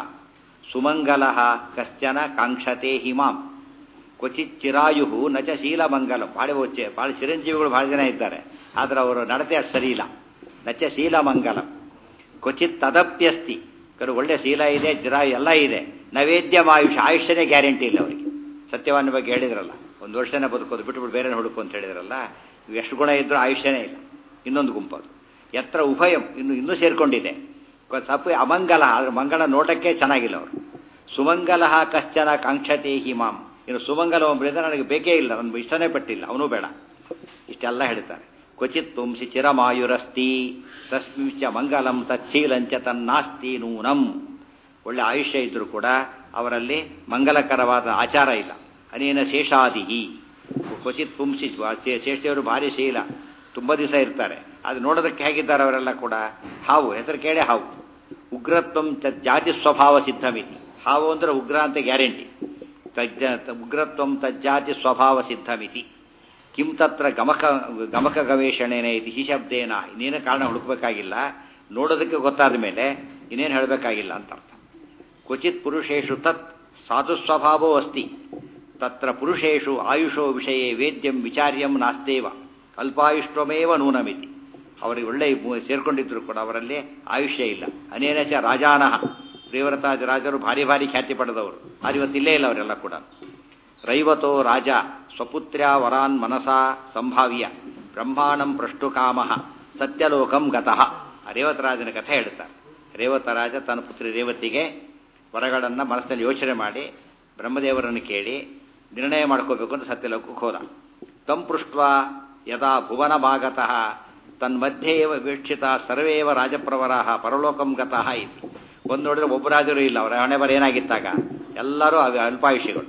ಸುಮಂಗಲಃ ಕಶ್ಚನ ಕಾಂಕ್ಷತೆ ಹಿಮಾಂ ಕ್ವಚಿತ್ ಚಿರಾಯು ನ ಚ ಶೀಲಮಂಗಲಂ ಭಾಳ ಒಚ್ಚೆ ಭಾಳ ಚಿರಂಜೀವಿಗಳು ಭಾಳ ಜನ ಇದ್ದಾರೆ ಆದರೆ ಅವರ ನಡತೆ ಅಷ್ಟು ಸರಿ ಇಲ್ಲ ನ ಚ ಶೀಲಮಂಗಲಂ ಕ್ವಚಿತ್ ತದಪ್ಯಸ್ತಿ ಕೆಲವು ಒಳ್ಳೆ ಶೀಲ ಇದೆ ಜ್ರ ಎಲ್ಲ ಇದೆ ನೈವೇದ್ಯಂ ಆಯುಷ ಆಯುಷ್ಯನೇ ಗ್ಯಾರಂಟಿ ಇಲ್ಲ ಅವರಿಗೆ ಸತ್ಯವಾನ ಬಗ್ಗೆ ಹೇಳಿದ್ರಲ್ಲ ಒಂದು ವರ್ಷನೇ ಬದುಕೋದು ಬಿಟ್ಬಿಟ್ಟು ಬೇರೆ ಹುಡುಕು ಅಂತ ಹೇಳಿದ್ರಲ್ಲ ಇವು ಎಷ್ಟು ಗುಣ ಇದ್ರೂ ಆಯುಷ್ಯನೇ ಇಲ್ಲ ಇನ್ನೊಂದು ಗುಂಪು ಅದು ಎತ್ರ ಉಭಯಂ ಇನ್ನು ಇನ್ನೂ ಸೇರ್ಕೊಂಡಿದೆ ಕ- ಸ್ವಲ್ಪ ಅಮಂಗಲ ಆದ್ರೆ ಮಂಗಲ ನೋಟಕ್ಕೆ ಚೆನ್ನಾಗಿಲ್ಲ ಅವರು ಸುಮಂಗಲ ಕಶ್ಚನ ಕಾಂಕ್ಷತೆ ಹಿಮಾಂ ಇನ್ನು ಸುಮಂಗಲ ಒಬ್ಬರಿದ್ರೆ ನನಗೆ ಬೇಕೇ ಇಲ್ಲ ನನಗೆ ಇಷ್ಟನೇ ಪಟ್ಟಿಲ್ಲ ಅವನು ಬೇಡ ಇಷ್ಟೆಲ್ಲ ಹೇಳ್ತಾರೆ ಕ್ವಚಿತ್ ಪುಂಸಿ ಚಿರಮಾಯುರಸ್ತಿ ತಸ್ಮಿಂಚ ಮಂಗಲಂ ತಚ್ಛೀಲಂಚ ತನ್ನಾಸ್ತಿ ನೂನಂ ಒಳ್ಳೆ ಆಯುಷ್ಯ ಇದ್ರೂ ಕೂಡ ಅವರಲ್ಲಿ ಮಂಗಲಕರವಾದ ಆಚಾರ ಇಲ್ಲ ಅನೇನ ಶೇಷಾದಿಹಿ ಕ್ವಚಿತ್ ಪುಂಸಿ ಶೇಷದೇವರು ಭಾರಿ ಶೀಲ ತುಂಬ ದಿವಸ ಇರ್ತಾರೆ ಅದು ನೋಡೋದಕ್ಕೆ ಹೇಗಿದ್ದಾರೆ ಅವರೆಲ್ಲ ಕೂಡ ಹಾವು ಹೆಸರು ಕೇಳೇ ಹಾವು ಉಗ್ರತ್ವಂ ತ- ಜಾತಿ ಸ್ವಭಾವ ಸಿದ್ಧಮಿತಿ ಹಾವು ಅಂದ್ರೆ ಉಗ್ರ ಅಂತ ಗ್ಯಾರಂಟಿ ತಜ್ಜ ಉಗ್ರತ್ವಂ ತಜ್ಜಾತಿ ಸ್ವಭಾವ ಸಿದ್ಧಮಿತಿ ಕಿಂ ತತ್ರ ಗಮಕ ಗಮಕ ಗವೇಷಣೆನ ಇತಿ ಈ ಶಬ್ದೇನ ಇನ್ನೇನು ಕಾರಣ ಹುಡುಕಬೇಕಾಗಿಲ್ಲ ನೋಡೋದಕ್ಕೆ ಗೊತ್ತಾದ ಮೇಲೆ ಇನ್ನೇನು ಹೇಳಬೇಕಾಗಿಲ್ಲ ಅಂತ ಅರ್ಥ ಕ್ವಚಿತ್ ಪುರುಷೇಷು ತತ್ ಸಾಧು ಸ್ವಭಾವೋ ಅಸ್ತಿ ತತ್ರ ಪುರುಷೇಷು ಆಯುಷೋ ವಿಷಯೇ ವೇದ್ಯಂ ವಿಚಾರ್ಯಂ ನಾಸ್ತೇವ ಅಲ್ಪಾಯುಷ್ವಮೇವ ನೂನಮಿತಿ ಅವರಿಗೆ ಒಳ್ಳೆ ಮು- ಸೇರ್ಕೊಂಡಿದ್ರು ಕೂಡ ಅವರಲ್ಲಿ ಆಯುಷ್ಯ ಇಲ್ಲ ಅನೇನಚ ರಾಜಾನಃ ಪ್ರಿಯವ್ರತಾಜ ರಾಜರು ಭಾರಿ ಭಾರಿ ಖ್ಯಾತಿ ಪಡೆದವರು ಆದರೆ ಇವತ್ತು ಇಲ್ಲೇ ಇಲ್ಲ ಅವರೆಲ್ಲ ಕೂಡ ರೈವತೋ ರಾಜ ಸ್ವಪುತ್ರ್ಯ ವರಾನ್ ಮನಸಾ ಸಂಭಾವ್ಯ ಬ್ರಹ್ಮಾಣಂ ಪ್ರಷ್ಟುಕಾಮ ಸತ್ಯಲೋಕಂ ಗತಃ ಆ ರೇವತರಾಜನ ಕಥೆ ಹೇಳ್ತಾರೆ ರೇವತರಾಜ ತನ್ನ ಪುತ್ರಿ ರೇವತಿಗೆ ವರಗಳನ್ನು ಮನಸ್ಸಿನಲ್ಲಿ ಯೋಚನೆ ಮಾಡಿ ಬ್ರಹ್ಮದೇವರನ್ನು ಕೇಳಿ ನಿರ್ಣಯ ಮಾಡ್ಕೋಬೇಕು ಅಂತ ಸತ್ಯಲೋಕಕ್ಕೆ ಹೋದ ತಂ ಪೃಷ್ಟ ಯದಾ ಭುವನ ಭಾಗತಃ ತನ್ಮಧ್ಯೆ ಏವ ವೀಕ್ಷಿತ ಸರ್ವೇವ ರಾಜಪ್ರವರಾಹ ಪರಲೋಕಂ ಗತಃ ಇತಿ ಒಂದು ನೋಡಿದ್ರೆ ಒಬ್ಬ ರಾಜರು ಇಲ್ಲ ಅವರ ಹಣೆ ಬರ ಏನಾಗಿತ್ತಾಗ ಎಲ್ಲರೂ ಅವ ಅಲ್ಪಾಯುಷಿಗಳು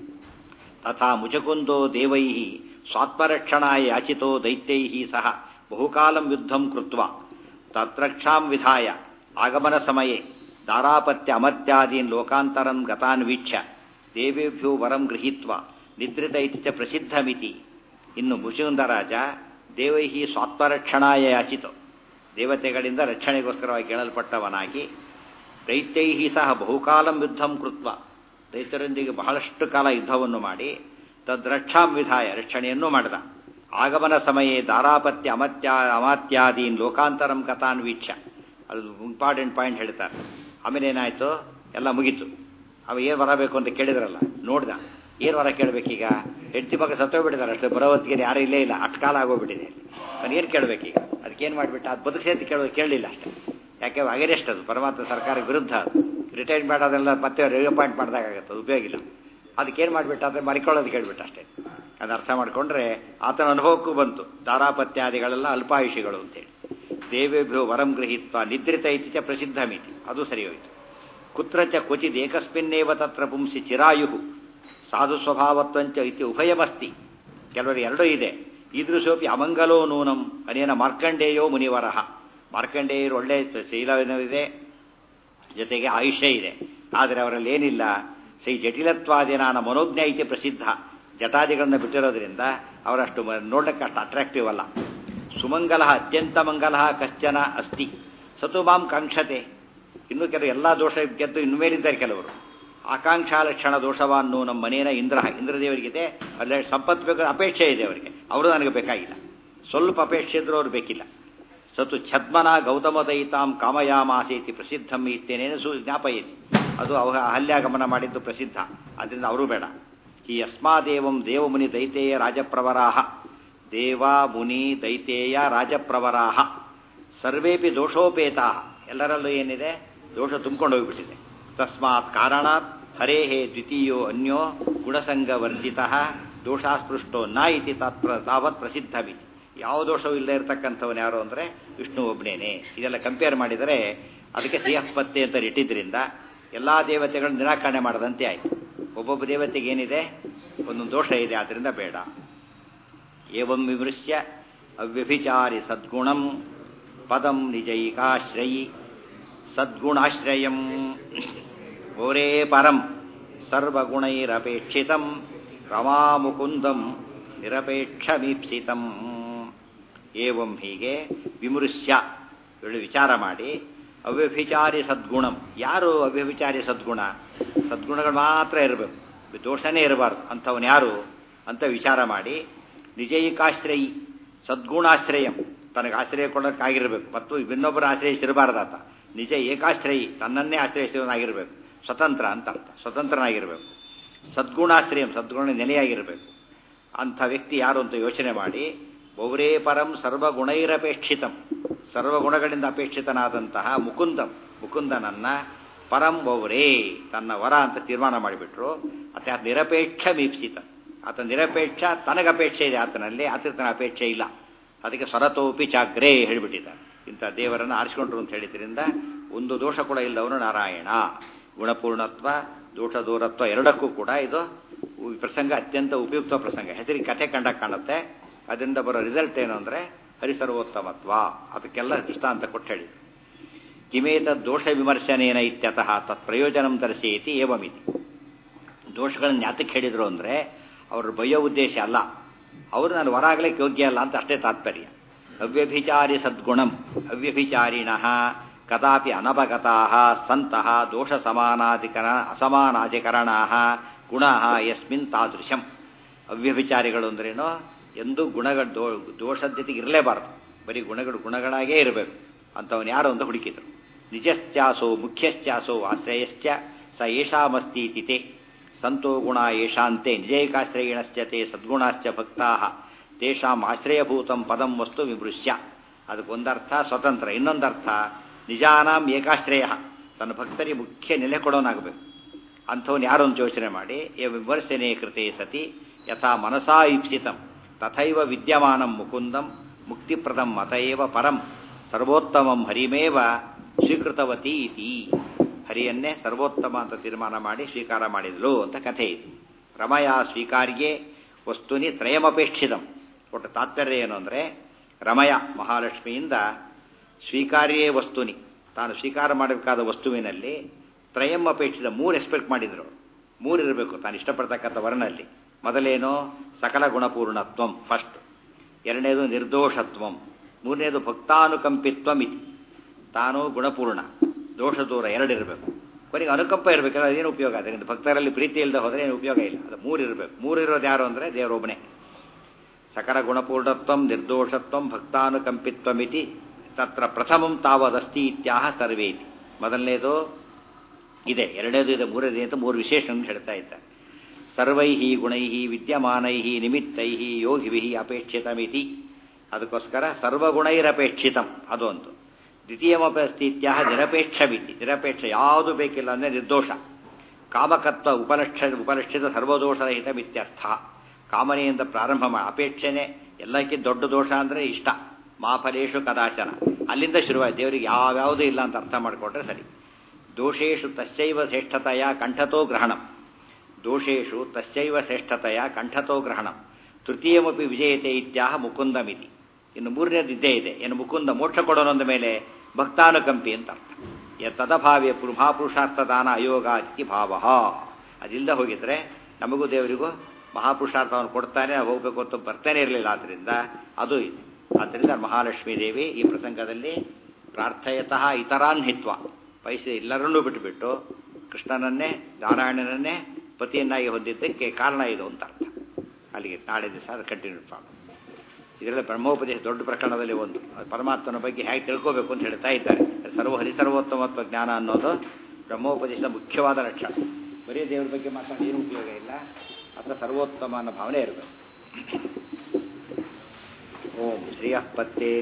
ತಥಾ ಮುಚಕುಂದೋ ದೇವೈ ಸ್ವಾತ್ಮರಕ್ಷಣಾಯ ಯಾಚಿತೋ ದೈತ್ಯೈ ಸಹ ಬಹುಕಾಲಂ ಯುದ್ಧಂ ಕೃತ್ವ ತತ್ರಕ್ಷಾಂ ವಿಧಾಯ ಆಗಮನ ಸಮಯೇ ದಾರಾಪತ್ಯ ಅಮತ್ಯಾದೀನ್ ಲೋಕಾಂತರಂ ಗತಾನ್ ವೀಕ್ಷ್ಯ ದೇವೇಭ್ಯೋ ವರಂ ಗೃಹೀತ್ವ ನಿದ್ರಿತ ಇತಿ ಚ ಪ್ರಸಿದ್ಧಮಿತಿ ಇನ್ನು ಮುಚುಂದರಾಜ ದೇವೈ ಸ್ವಾತ್ಮರಕ್ಷಣಾಯ ಯಾಚಿತೋ ದೇವತೆಗಳಿಂದ ರಕ್ಷಣೆಗೋಸ್ಕರವಾಗಿ ಕೇಳಲ್ಪಟ್ಟವನಾಗಿ ದೈತ್ಯೈ ಸಹ ಬಹುಕಾಲಂ ಯುದ್ಧಂ ಕೃತ್ವ ದೈತ್ಯರೊಂದಿಗೆ ಬಹಳಷ್ಟು ಕಾಲ ಯುದ್ಧವನ್ನು ಮಾಡಿ ತದ್ರಕ್ಷಾಂ ವಿಧಾಯ ರಕ್ಷಣೆಯನ್ನು ಮಾಡಿದ ಆಗಮನ ಸಮಯೇ ದಾರಾಪತ್ಯ ಅಮತ್ಯ ಅಮಾತ್ಯಾದೀನ್ ಲೋಕಾಂತರಂ ಕಥಾನ್ ವೀಕ್ಷ ಅದು ಇಂಪಾರ್ಟೆಂಟ್ ಪಾಯಿಂಟ್ ಹೇಳ್ತಾರೆ ಆಮೇಲೆ ಏನಾಯಿತು ಎಲ್ಲ ಮುಗೀತು ಅವ ಏನು ಬರಬೇಕು ಅಂತ ಕೇಳಿದ್ರಲ್ಲ ನೋಡ್ದ ಏನು ವರ ಕೇಳಬೇಕೀಗ ಹೆಂಡತಿ ಮಗ ಸತ್ತೋಗ್ಬಿಟ್ಟಿದ್ದಾರೆ ಅಷ್ಟೇ ಬರೋವತ್ತಿಗೆ ಯಾರೂ ಇಲ್ಲೇ ಇಲ್ಲ ಅಷ್ಟು ಕಾಲ ಆಗೋಗ್ಬಿಟ್ಟಿದೆ ನಾನು ಏನು ಕೇಳಬೇಕೀಗ ಅದಕ್ಕೇನು ಮಾಡಿಬಿಟ್ಟು ಅದು ಬದುಕಿಸಿ ಕೇಳೋ ಕೇಳಲಿಲ್ಲ ಅಷ್ಟೇ ಯಾಕೆ ಅಗೇನೆಸ್ಟ್ ಅದು ಪರಮಾತ್ಮ ಸರ್ಕಾರ ವಿರುದ್ಧ ಅದು ರಿಟೈರ್ ಮಾಡೋದೆಲ್ಲ ಮತ್ತೆ ರಿಅಪಾಯಿಂಟ್ ಮಾಡಿದಾಗತ್ತೆ ಅದು ಉಪಯೋಗ ಇಲ್ಲ ಅದಕ್ಕೇನು ಮಾಡಿಬಿಟ್ಟು ಅಂದರೆ ಮರಿಕೊಳ್ಳೋದು ಕೇಳ್ಬಿಟ್ಟು ಅಷ್ಟೇ ಅದು ಅರ್ಥ ಮಾಡಿಕೊಂಡ್ರೆ ಆತನ ಅನುಭವಕ್ಕೂ ಬಂತು ದಾರಾಪತ್ಯಾದಿಗಳೆಲ್ಲ ಅಲ್ಪಾಯುಷಿಗಳು ಅಂತೇಳಿ ದೇವೇಭ್ಯೋ ವರಂ ಗೃಹೀತ್ವ ನಿದ್ರಿತ ಇತ್ತೀಚ ಪ್ರಸಿದ್ಧ ಮಿತಿ ಅದು ಸರಿ ಹೋಯಿತು ಕುತ್ರಚ ಕ್ವಚಿದ್ ಏಕಸ್ಮಿನ್ನೇವ ತತ್ರ ಪುಂಸಿ ಚಿರಾಯು ಸಾಧು ಸ್ವಭಾವತ್ವಂಚ ಇತಿ ಉಭಯಮಸ್ತಿ ಕೆಲವರು ಎರಡೂ ಇದೆ ಈದೃಶೋಪಿ ಅಮಂಗಲೋ ನೂನಂ ಅನೇನ ಮಾರ್ಕಂಡೇಯೋ ಮುನಿವರಹ ಮಾರ್ಕಂಡೇಯರು ಒಳ್ಳೆ ಶೀಲವಿದೆ ಜೊತೆಗೆ ಆಯುಷ್ಯ ಇದೆ ಆದರೆ ಅವರಲ್ಲಿ ಏನಿಲ್ಲ ಸೈ ಜಟಿಲತ್ವಾದಿನಾನ ಮನೋಜ್ಞ ಐತಿ ಪ್ರಸಿದ್ಧ ಜಟಾದಿಗಳನ್ನು ಬಿಟ್ಟಿರೋದ್ರಿಂದ ಅವರಷ್ಟು ಮ- ನೋಡಕ್ಕೆ ಅಷ್ಟು ಅಟ್ರಾಕ್ಟಿವ್ ಅಲ್ಲ ಸುಮಂಗಲ ಅತ್ಯಂತ ಮಂಗಲ ಕಶ್ಚನ ಅಸ್ತಿ ಸತು ಮಾಂ ಕಾಂಕ್ಷತೆ ಇನ್ನು ಕೆಲವು ಎಲ್ಲ ದೋಷ ಗೆದ್ದು ಇನ್ನು ಮೇಲಿದ್ದಾರೆ ಕೆಲವರು ಆಕಾಂಕ್ಷಾ ಲಕ್ಷಣ ದೋಷವನ್ನು ನಮ್ಮ ಮನೆಯ ಇಂದ್ರ ಇಂದ್ರದೇವರಿಗಿದೆ ಅಲ್ಲೇ ಸಂಪತ್ತು ಬೇಕು ಅಪೇಕ್ಷೆ ಇದೆ ಅವರಿಗೆ ಅವರು ನನಗೆ ಬೇಕಾಗಿಲ್ಲ ಸ್ವಲ್ಪ ಅಪೇಕ್ಷೆ ಇದ್ರೂ ಅವ್ರು ಬೇಕಿಲ್ಲ ಸತು ಛದ್ಮನ ಗೌತಮ ದಯಿತಾಂ ಕಾಮಯಾಮಾಸೇತಿ ಪ್ರಸಿದ್ಧಂ ಇತ್ತೇನೇನು ಸು ಜ್ಞಾಪಯತಿ ಅದು ಅವ ಅಹಲ್ಯಾಗಮನ ಮಾಡಿದ್ದು ಪ್ರಸಿದ್ಧ ಅದರಿಂದ ಅವರು ಬೇಡ ಈ ಯಸ್ಮಾದೇವಂ ದೇವಮುನಿ ದೈತೇಯ ರಾಜಪ್ರವರಾಹ ದೇವ ಮುನಿ ದೈತೇಯ ರಾಜಪ್ರವರಾಹ ಸರ್ವೇಪಿ ದೋಷೋಪೇತಾ ಎಲ್ಲರಲ್ಲೂ ಏನಿದೆ ದೋಷ ತುಂಬಿಕೊಂಡು ಹೋಗಿಬಿಟ್ಟಿದೆ ತಸ್ಮಾತ್ ಕಾರಣಾತ್ ಹರೇಹೇ ದ್ವಿತೀಯೋ ಅನ್ಯೋ ಗುಣಸಂಗವರ್ಜಿತ ದೋಷಾಸ್ಪೃಷ್ಟೋ ನ ಇತಿ ತತ್ರ ತಾವತ್ ಪ್ರಸಿದ್ಧವಿತಿ ಯಾವ ದೋಷವೂ ಇಲ್ಲದೆ ಇರತಕ್ಕಂಥವನು ಯಾರು ಅಂದರೆ ವಿಷ್ಣು ಒಬ್ಬನೇನೆ ಇದೆಲ್ಲ ಕಂಪೇರ್ ಮಾಡಿದರೆ ಅದಕ್ಕೆ ಶ್ರೀಹಸ್ಪತ್ತಿ ಅಂತ ಇಟ್ಟಿದ್ದರಿಂದ ಎಲ್ಲ ದೇವತೆಗಳನ್ನು ನಿರಾಕರಣೆ ಮಾಡದಂತೆ ಆಯಿತು ಒಬ್ಬೊಬ್ಬ ದೇವತೆಗೆ ಏನಿದೆ ಒಂದೊಂದು ದೋಷ ಇದೆ ಆದ್ದರಿಂದ ಬೇಡ ಏವಂ ವಿಮೃಶ್ಯ ಅವ್ಯಭಿಚಾರಿ ಸದ್ಗುಣಂ ಪದಂ ನಿಜೈಕಾಶ್ರಯಿ ಸದ್ಗುಣಾಶ್ರಯಂ ಗೋರೇ ಪರಂ ಸರ್ವಗುಣೈರಪೇಕ್ಷಿತಂ ರಮಾಮುಕುಂದಂ ನಿರಪೇಕ್ಷಮೀಪ್ಸಿತಂ ಏವಂ ಹೀಗೆ ವಿಮೃಶ್ಯ ಹೇಳಿ ವಿಚಾರ ಮಾಡಿ ಅವ್ಯಭಿಚಾರಿ ಸದ್ಗುಣಂ ಯಾರು ಅವ್ಯಭಿಚಾರಿ ಸದ್ಗುಣ ಸದ್ಗುಣಗಳು ಮಾತ್ರ ಇರಬೇಕು ದೋಷನೇ ಇರಬಾರ್ದು ಅಂಥವನು ಯಾರು ಅಂತ ವಿಚಾರ ಮಾಡಿ ನಿಜೈಕಾಶ್ರಯಿ ಸದ್ಗುಣಾಶ್ರಯಂ ತನಗೆ ಆಶ್ರಯ ಕೊಡೋಕ್ಕಾಗಿರಬೇಕು ಮತ್ತು ಇನ್ನೊಬ್ಬರ ಆಶ್ರಯಿಸಿರಬಾರ್ದಾತ ನಿಜ ಏಕಾಶ್ರಯಿ ತನ್ನನ್ನೇ ಆಶ್ರಯಿಸಿದವನಾಗಿರಬೇಕು ಸ್ವತಂತ್ರ ಅಂತ ಅರ್ಥ ಸ್ವತಂತ್ರನಾಗಿರಬೇಕು ಸದ್ಗುಣಾಶ್ರಯಂ ಸದ್ಗುಣ ನೆಲೆಯಾಗಿರಬೇಕು ಅಂಥ ವ್ಯಕ್ತಿ ಯಾರು ಅಂತ ಯೋಚನೆ ಮಾಡಿ ಬಹುರೇ ಪರಂ ಸರ್ವಗುಣೈರಪೇಕ್ಷಿತಂ ಸರ್ವಗುಣಗಳಿಂದ ಅಪೇಕ್ಷಿತನಾದಂತಹ ಮುಕುಂದಂ ಮುಕುಂದನನ್ನ ಪರಂ ಬಹುರೇ ತನ್ನ ವರ ಅಂತ ತೀರ್ಮಾನ ಮಾಡಿಬಿಟ್ರು ಅತ ನಿರಪೇಕ್ಷ ಮೀಪ್ಸಿತ ಆತ ನಿರಪೇಕ್ಷ ತನಗಪೇಕ್ಷೆ ಇದೆ ಆತನಲ್ಲಿ ಆತನ ಅಪೇಕ್ಷೆ ಇಲ್ಲ ಅದಕ್ಕೆ ಸ್ವರತೋಪಿ ಚಾಗ್ರೇ ಹೇಳಿಬಿಟ್ಟಿದ್ದಾರೆ ಇಂಥ ದೇವರನ್ನು ಆರಿಸಿಕೊಂಡ್ರು ಅಂತ ಹೇಳಿದ್ರಿಂದ ಒಂದು ದೋಷ ಕೂಡ ಇಲ್ಲದವನು ನಾರಾಯಣ ಗುಣಪೂರ್ಣತ್ವ ದೋಷ ದೂರತ್ವ ಎರಡಕ್ಕೂ ಕೂಡ ಇದು ಈ ಪ್ರಸಂಗ ಅತ್ಯಂತ ಉಪಯುಕ್ತ ಪ್ರಸಂಗ ಹೆಸರಿಗೆ ಕಥೆ ಕಂಡಾಗ ಕಾಣುತ್ತೆ ಅದರಿಂದ ಬರೋ ರಿಸಲ್ಟ್ ಏನು ಅಂದರೆ ಹರಿಸರ್ವೋತ್ತಮತ್ವ ಅದಕ್ಕೆಲ್ಲ ದೃಷ್ಟಾಂತ ಕೊಟ್ಟು ಹೇಳಿ ಕಿಮೇತ ದೋಷ ವಿಮರ್ಶನೇನ ಇತ್ಯತಃ ತತ್ ಪ್ರಯೋಜನಂ ದರ್ಶಯತಿ ಏವಮಿತಿ ದೋಷಗಳನ್ನು ಯಾತಕ್ಕೆ ಹೇಳಿದ್ರು ಅಂದರೆ ಅವ್ರ ಬಯ್ಯೋ ಉದ್ದೇಶ ಅಲ್ಲ ಅವರು ನಾನು ಹೊರ ಆಗ್ಲಿಕ್ಕೆ ಯೋಗ್ಯ ಅಲ್ಲ ಅಂತ ಅಷ್ಟೇ ತಾತ್ಪರ್ಯ ಅವ್ಯಭಿಚಾರಿ ಸದ್ಗುಣಂ ಅವ್ಯಭಿಚಾರಿಣಃ ಕದಾಪಿ ಅನಪಗತಾ ಸಂತಹ ದೋಷ ಸಮಾನಾಧಿಕರ ಅಸಮಾನಾಧಿಕರಣಾ ಗುಣ ಯಸ್ಮಿನ್ ತಾದೃಶಂ ಅವ್ಯಭಿಚಾರಿಗಳು ಅಂದ್ರೇನು ಎಂದೂ ಗುಣಗಳ ದೋ ದೋಷದ ಜೊತೆಗೆ ಇರಲೇಬಾರದು ಬರೀ ಗುಣಗಳು ಗುಣಗಳಾಗೇ ಇರಬೇಕು ಅಂಥವನು ಯಾರು ಅಂತ ಹುಡುಕಿದ್ರು ನಿಜಶ್ಚಾಸೋ ಮುಖ್ಯಶ್ಚಾಸೋ ಆಶ್ರಯಶ್ಚ ಸ ಏಷಾಮಸ್ತಿ ತಿತೆ ಸಂತೋ ಗುಣ ಯೇಷಾಂತೆ ನಿಜೈಕಾಶ್ರಯಿಣಶ್ಚತೆ ಸದ್ಗುಣಾಶ್ಚ ಭಕ್ತಾ ತೇಷಾಂ ಆಶ್ರಯಭೂತಂ ಪದಂ ವಸ್ತು ವಿಮೃಶ್ಯ ಅದಕ್ಕೊಂದರ್ಥ ಸ್ವತಂತ್ರ ಇನ್ನೊಂದರ್ಥ ನಿಜಾನಾಂ ಏಕಾಶ್ರಯ ತನ್ನ ಭಕ್ತರಿಗೆ ಮುಖ್ಯ ನೆಲೆ ಕೊಡೋನಾಗಬೇಕು ಅಂಥವನು ಯಾರು ಅಂತ ಯೋಚನೆ ಮಾಡಿ ವಿಮರ್ಶನೆ ಕೃತೆ ಸತಿ ಯಥಾ ಮನಸಾ ಈಪ್ಸಿತಂ ತಥೈವ ವಿದ್ಯಮಾನಂ ಮುಕುಂದಂ ಮುಕ್ತಿಪ್ರದಂ ಮತಏವ ಪರಂ ಸರ್ವೋತ್ತಮಂ ಹರಿಮೇವ ಸ್ವೀಕೃತವತಿ ಇತಿ ಹರಿಯನ್ನೇ ಸರ್ವೋತ್ತಮ ಅಂತ ತೀರ್ಮಾನ ಮಾಡಿ ಸ್ವೀಕಾರ ಮಾಡಿದಳು ಅಂತ ಕಥೆ ಇದೆ ರಮಯ ಸ್ವೀಕಾರ್ಯೆ ವಸ್ತುನಿ ತ್ರಯಮಪೇಕ್ಷಿತಂ ಒಟ್ಟು ತಾತ್ಪರ್ಯ ಏನು ಅಂದರೆ ರಮಯ ಮಹಾಲಕ್ಷ್ಮಿಯಿಂದ ಸ್ವೀಕಾರ್ಯೇ ವಸ್ತುನಿ ತಾನು ಸ್ವೀಕಾರ ಮಾಡಬೇಕಾದ ವಸ್ತುವಿನಲ್ಲಿ ತ್ರಯಂ ಅಪೇಕ್ಷಿತ ಮೂರು ಎಕ್ಸ್ಪೆಕ್ಟ್ ಮಾಡಿದ್ರು ಮೂರು ಇರಬೇಕು ತಾನು ಇಷ್ಟಪಡ್ತಕ್ಕಂಥ ವರ್ಣಲ್ಲಿ ಮೊದಲೇನು ಸಕಲ ಗುಣಪೂರ್ಣತ್ವಂ ಫಸ್ಟ್ ಎರಡನೇದು ನಿರ್ದೋಷತ್ವಂ ಮೂರನೇದು ಭಕ್ತಾನುಕಂಪಿತ್ವಂ ಇತಿ ತಾನು ಗುಣಪೂರ್ಣ ದೋಷ ದೂರ ಎರಡಿರಬೇಕು ಕೊನೆಗೆ ಅನುಕಂಪ ಇರಬೇಕಲ್ಲ ಅದೇನು ಉಪಯೋಗ ಅದರಿಂದ ಭಕ್ತರಲ್ಲಿ ಪ್ರೀತಿ ಇಲ್ಲದೆ ಹೋದರೆ ಏನು ಉಪಯೋಗ ಇಲ್ಲ ಅದು ಮೂರು ಇರಬೇಕು ಮೂರು ಇರೋದು ಯಾರು ಅಂದರೆ ದೇವರೊಬ್ಬನೇ ಸಕಲ ಗುಣಪೂರ್ಣತ್ವಂ ನಿರ್ದೋಷತ್ವಂ ಭಕ್ತಾನುಕಂಪಿತ್ವಮಿತಿ ತತ್ರ ಪ್ರಥಮಂ ತಾವದಸ್ತಿ ಇತ್ಯಾಹ ಸರ್ವೇತಿ ಮೊದಲನೇದು ಇದೆ ಎರಡನೇದು ಇದೆ ಮೂರನೇದು ಅಂತ ಮೂರು ವಿಶೇಷ ಹೇಳ್ತಾ ಇದ್ದಾರೆ ಸರ್ವೈ ಗುಣೈ ವಿದ್ಯಮಾನೈ ನಿಮಿತ್ತೈ ಯೋಗಿಭಿ ಅಪೇಕ್ಷಿತಮಿತಿ ಅದಕ್ಕೋಸ್ಕರ ಸರ್ವಗುಣೈರಪೇಕ್ಷಿತಂ ಅದು ಒಂದು ದ್ವಿತೀಯಮಪಸ್ಥಿತ್ಯ ನಿರಪೇಕ್ಷಮಿತಿ ನಿರಪೇಕ್ಷ ಯಾವುದು ಬೇಕಿಲ್ಲ ಅಂದರೆ ನಿರ್ದೋಷ ಕಾಮಕತ್ವ ಉಪಲಕ್ಷ ಉಪಲಕ್ಷಿತ ಸರ್ವದೋಷರಹಿತ ಮಿತ್ಯರ್ಥ ಕಾಮನೆಯಿಂದ ಪ್ರಾರಂಭ ಮಾಡಿ ಅಪೇಕ್ಷೆನೆ ಎಲ್ಲಕ್ಕಿಂತ ದೊಡ್ಡ ದೋಷ ಅಂದರೆ ಇಷ್ಟ ಮಾಫಲೇಶು ಕದಾಚನ ಅಲ್ಲಿಂದ ಶುರುವಾಯಿತು ದೇವರಿಗೆ ಯಾವ್ಯಾವುದೂ ಇಲ್ಲ ಅಂತ ಅರ್ಥ ಮಾಡಿಕೊಂಡ್ರೆ ಸರಿ ದೋಷೇಶು ತಸ್ಯೈವ ಶ್ರೇಷ್ಠತೆಯ ಕಂಠತೋ ಗ್ರಹಣಂ ದೋಷೇಶು ತಸ್ಯೈವ ಶ್ರೇಷ್ಠತೆಯ ಕಂಠತೋ ಗ್ರಹಣಂ ತೃತೀಯಮಪಿ ವಿಜಯತೆ ಇತ್ಯಾಹ ಮುಕುಂದಮಿತಿ ಇನ್ನು ಮೂರನೇದು ಇದ್ದೇ ಇದೆ ಇನ್ನು ಮುಕುಂದ ಮೋಕ್ಷ ಕೊಡೋನೊಂದ ಮೇಲೆ ಭಕ್ತಾನುಕಂಪಿ ಅಂತ ಅರ್ಥ ತದಭಾವ್ಯ ಮಹಾಪುರುಷಾರ್ಥ ದಾನ ಅಯೋಗ ಇತಿ ಭಾವ ಅದಿಲ್ಲದೆ ಹೋಗಿದ್ರೆ ನಮಗೂ ದೇವರಿಗೂ ಮಹಾಪುರುಷಾರ್ಥವನ್ನು ಕೊಡ್ತಾನೆ ಹೋಗಬೇಕು ಅಂತ ಬರ್ತಾನೆ ಇರಲಿಲ್ಲ ಆದ್ದರಿಂದ ಅದು ಇದೆ ಆದ್ದರಿಂದ ಮಹಾಲಕ್ಷ್ಮೀ ದೇವಿ ಈ ಪ್ರಸಂಗದಲ್ಲಿ ಪ್ರಾರ್ಥಯತಃ ಇತರಾನ್ ಹಿತ್ವ ಪೈಸೆ ಎಲ್ಲರನ್ನೂ ಬಿಟ್ಟುಬಿಟ್ಟು ಕೃಷ್ಣನನ್ನೇ ನಾರಾಯಣನನ್ನೇ ಪತಿಯನ್ನಾಗಿ ಹೊಂದಿದ್ದಕ್ಕೆ ಕಾರಣ ಇದು ಅಂತ ಅರ್ಥ ಅಲ್ಲಿಗೆ ನಾಳೆ ದಿವಸ ಅದು ಕಂಟಿನ್ಯೂ ಮಾಡೋಣ ಇದರಲ್ಲಿ ಬ್ರಹ್ಮೋಪದೇಶ ದೊಡ್ಡ ಪ್ರಕರಣದಲ್ಲಿ ಒಂದು ಪರಮಾತ್ಮನ ಬಗ್ಗೆ ಹೇಗೆ ತಿಳ್ಕೋಬೇಕು ಅಂತ ಹೇಳ್ತಾ ಇದ್ದಾರೆ ಸರ್ವ ಹರಿಸರ್ವೋತ್ತಮತ್ವ ಜ್ಞಾನ ಅನ್ನೋದು ಬ್ರಹ್ಮೋಪದೇಶದ ಮುಖ್ಯವಾದ ಲಕ್ಷಣ ಬರೀ ದೇವರ ಬಗ್ಗೆ ಮಾತಾಡಿ ಏನು ಉಪಯೋಗ ಇಲ್ಲ ಅಥವಾ ಸರ್ವೋತ್ತಮ ಅನ್ನೋ ಭಾವನೆ ಇರಬೇಕು ಓಂ ಶ್ರೀಯ ಪತ್ತೇ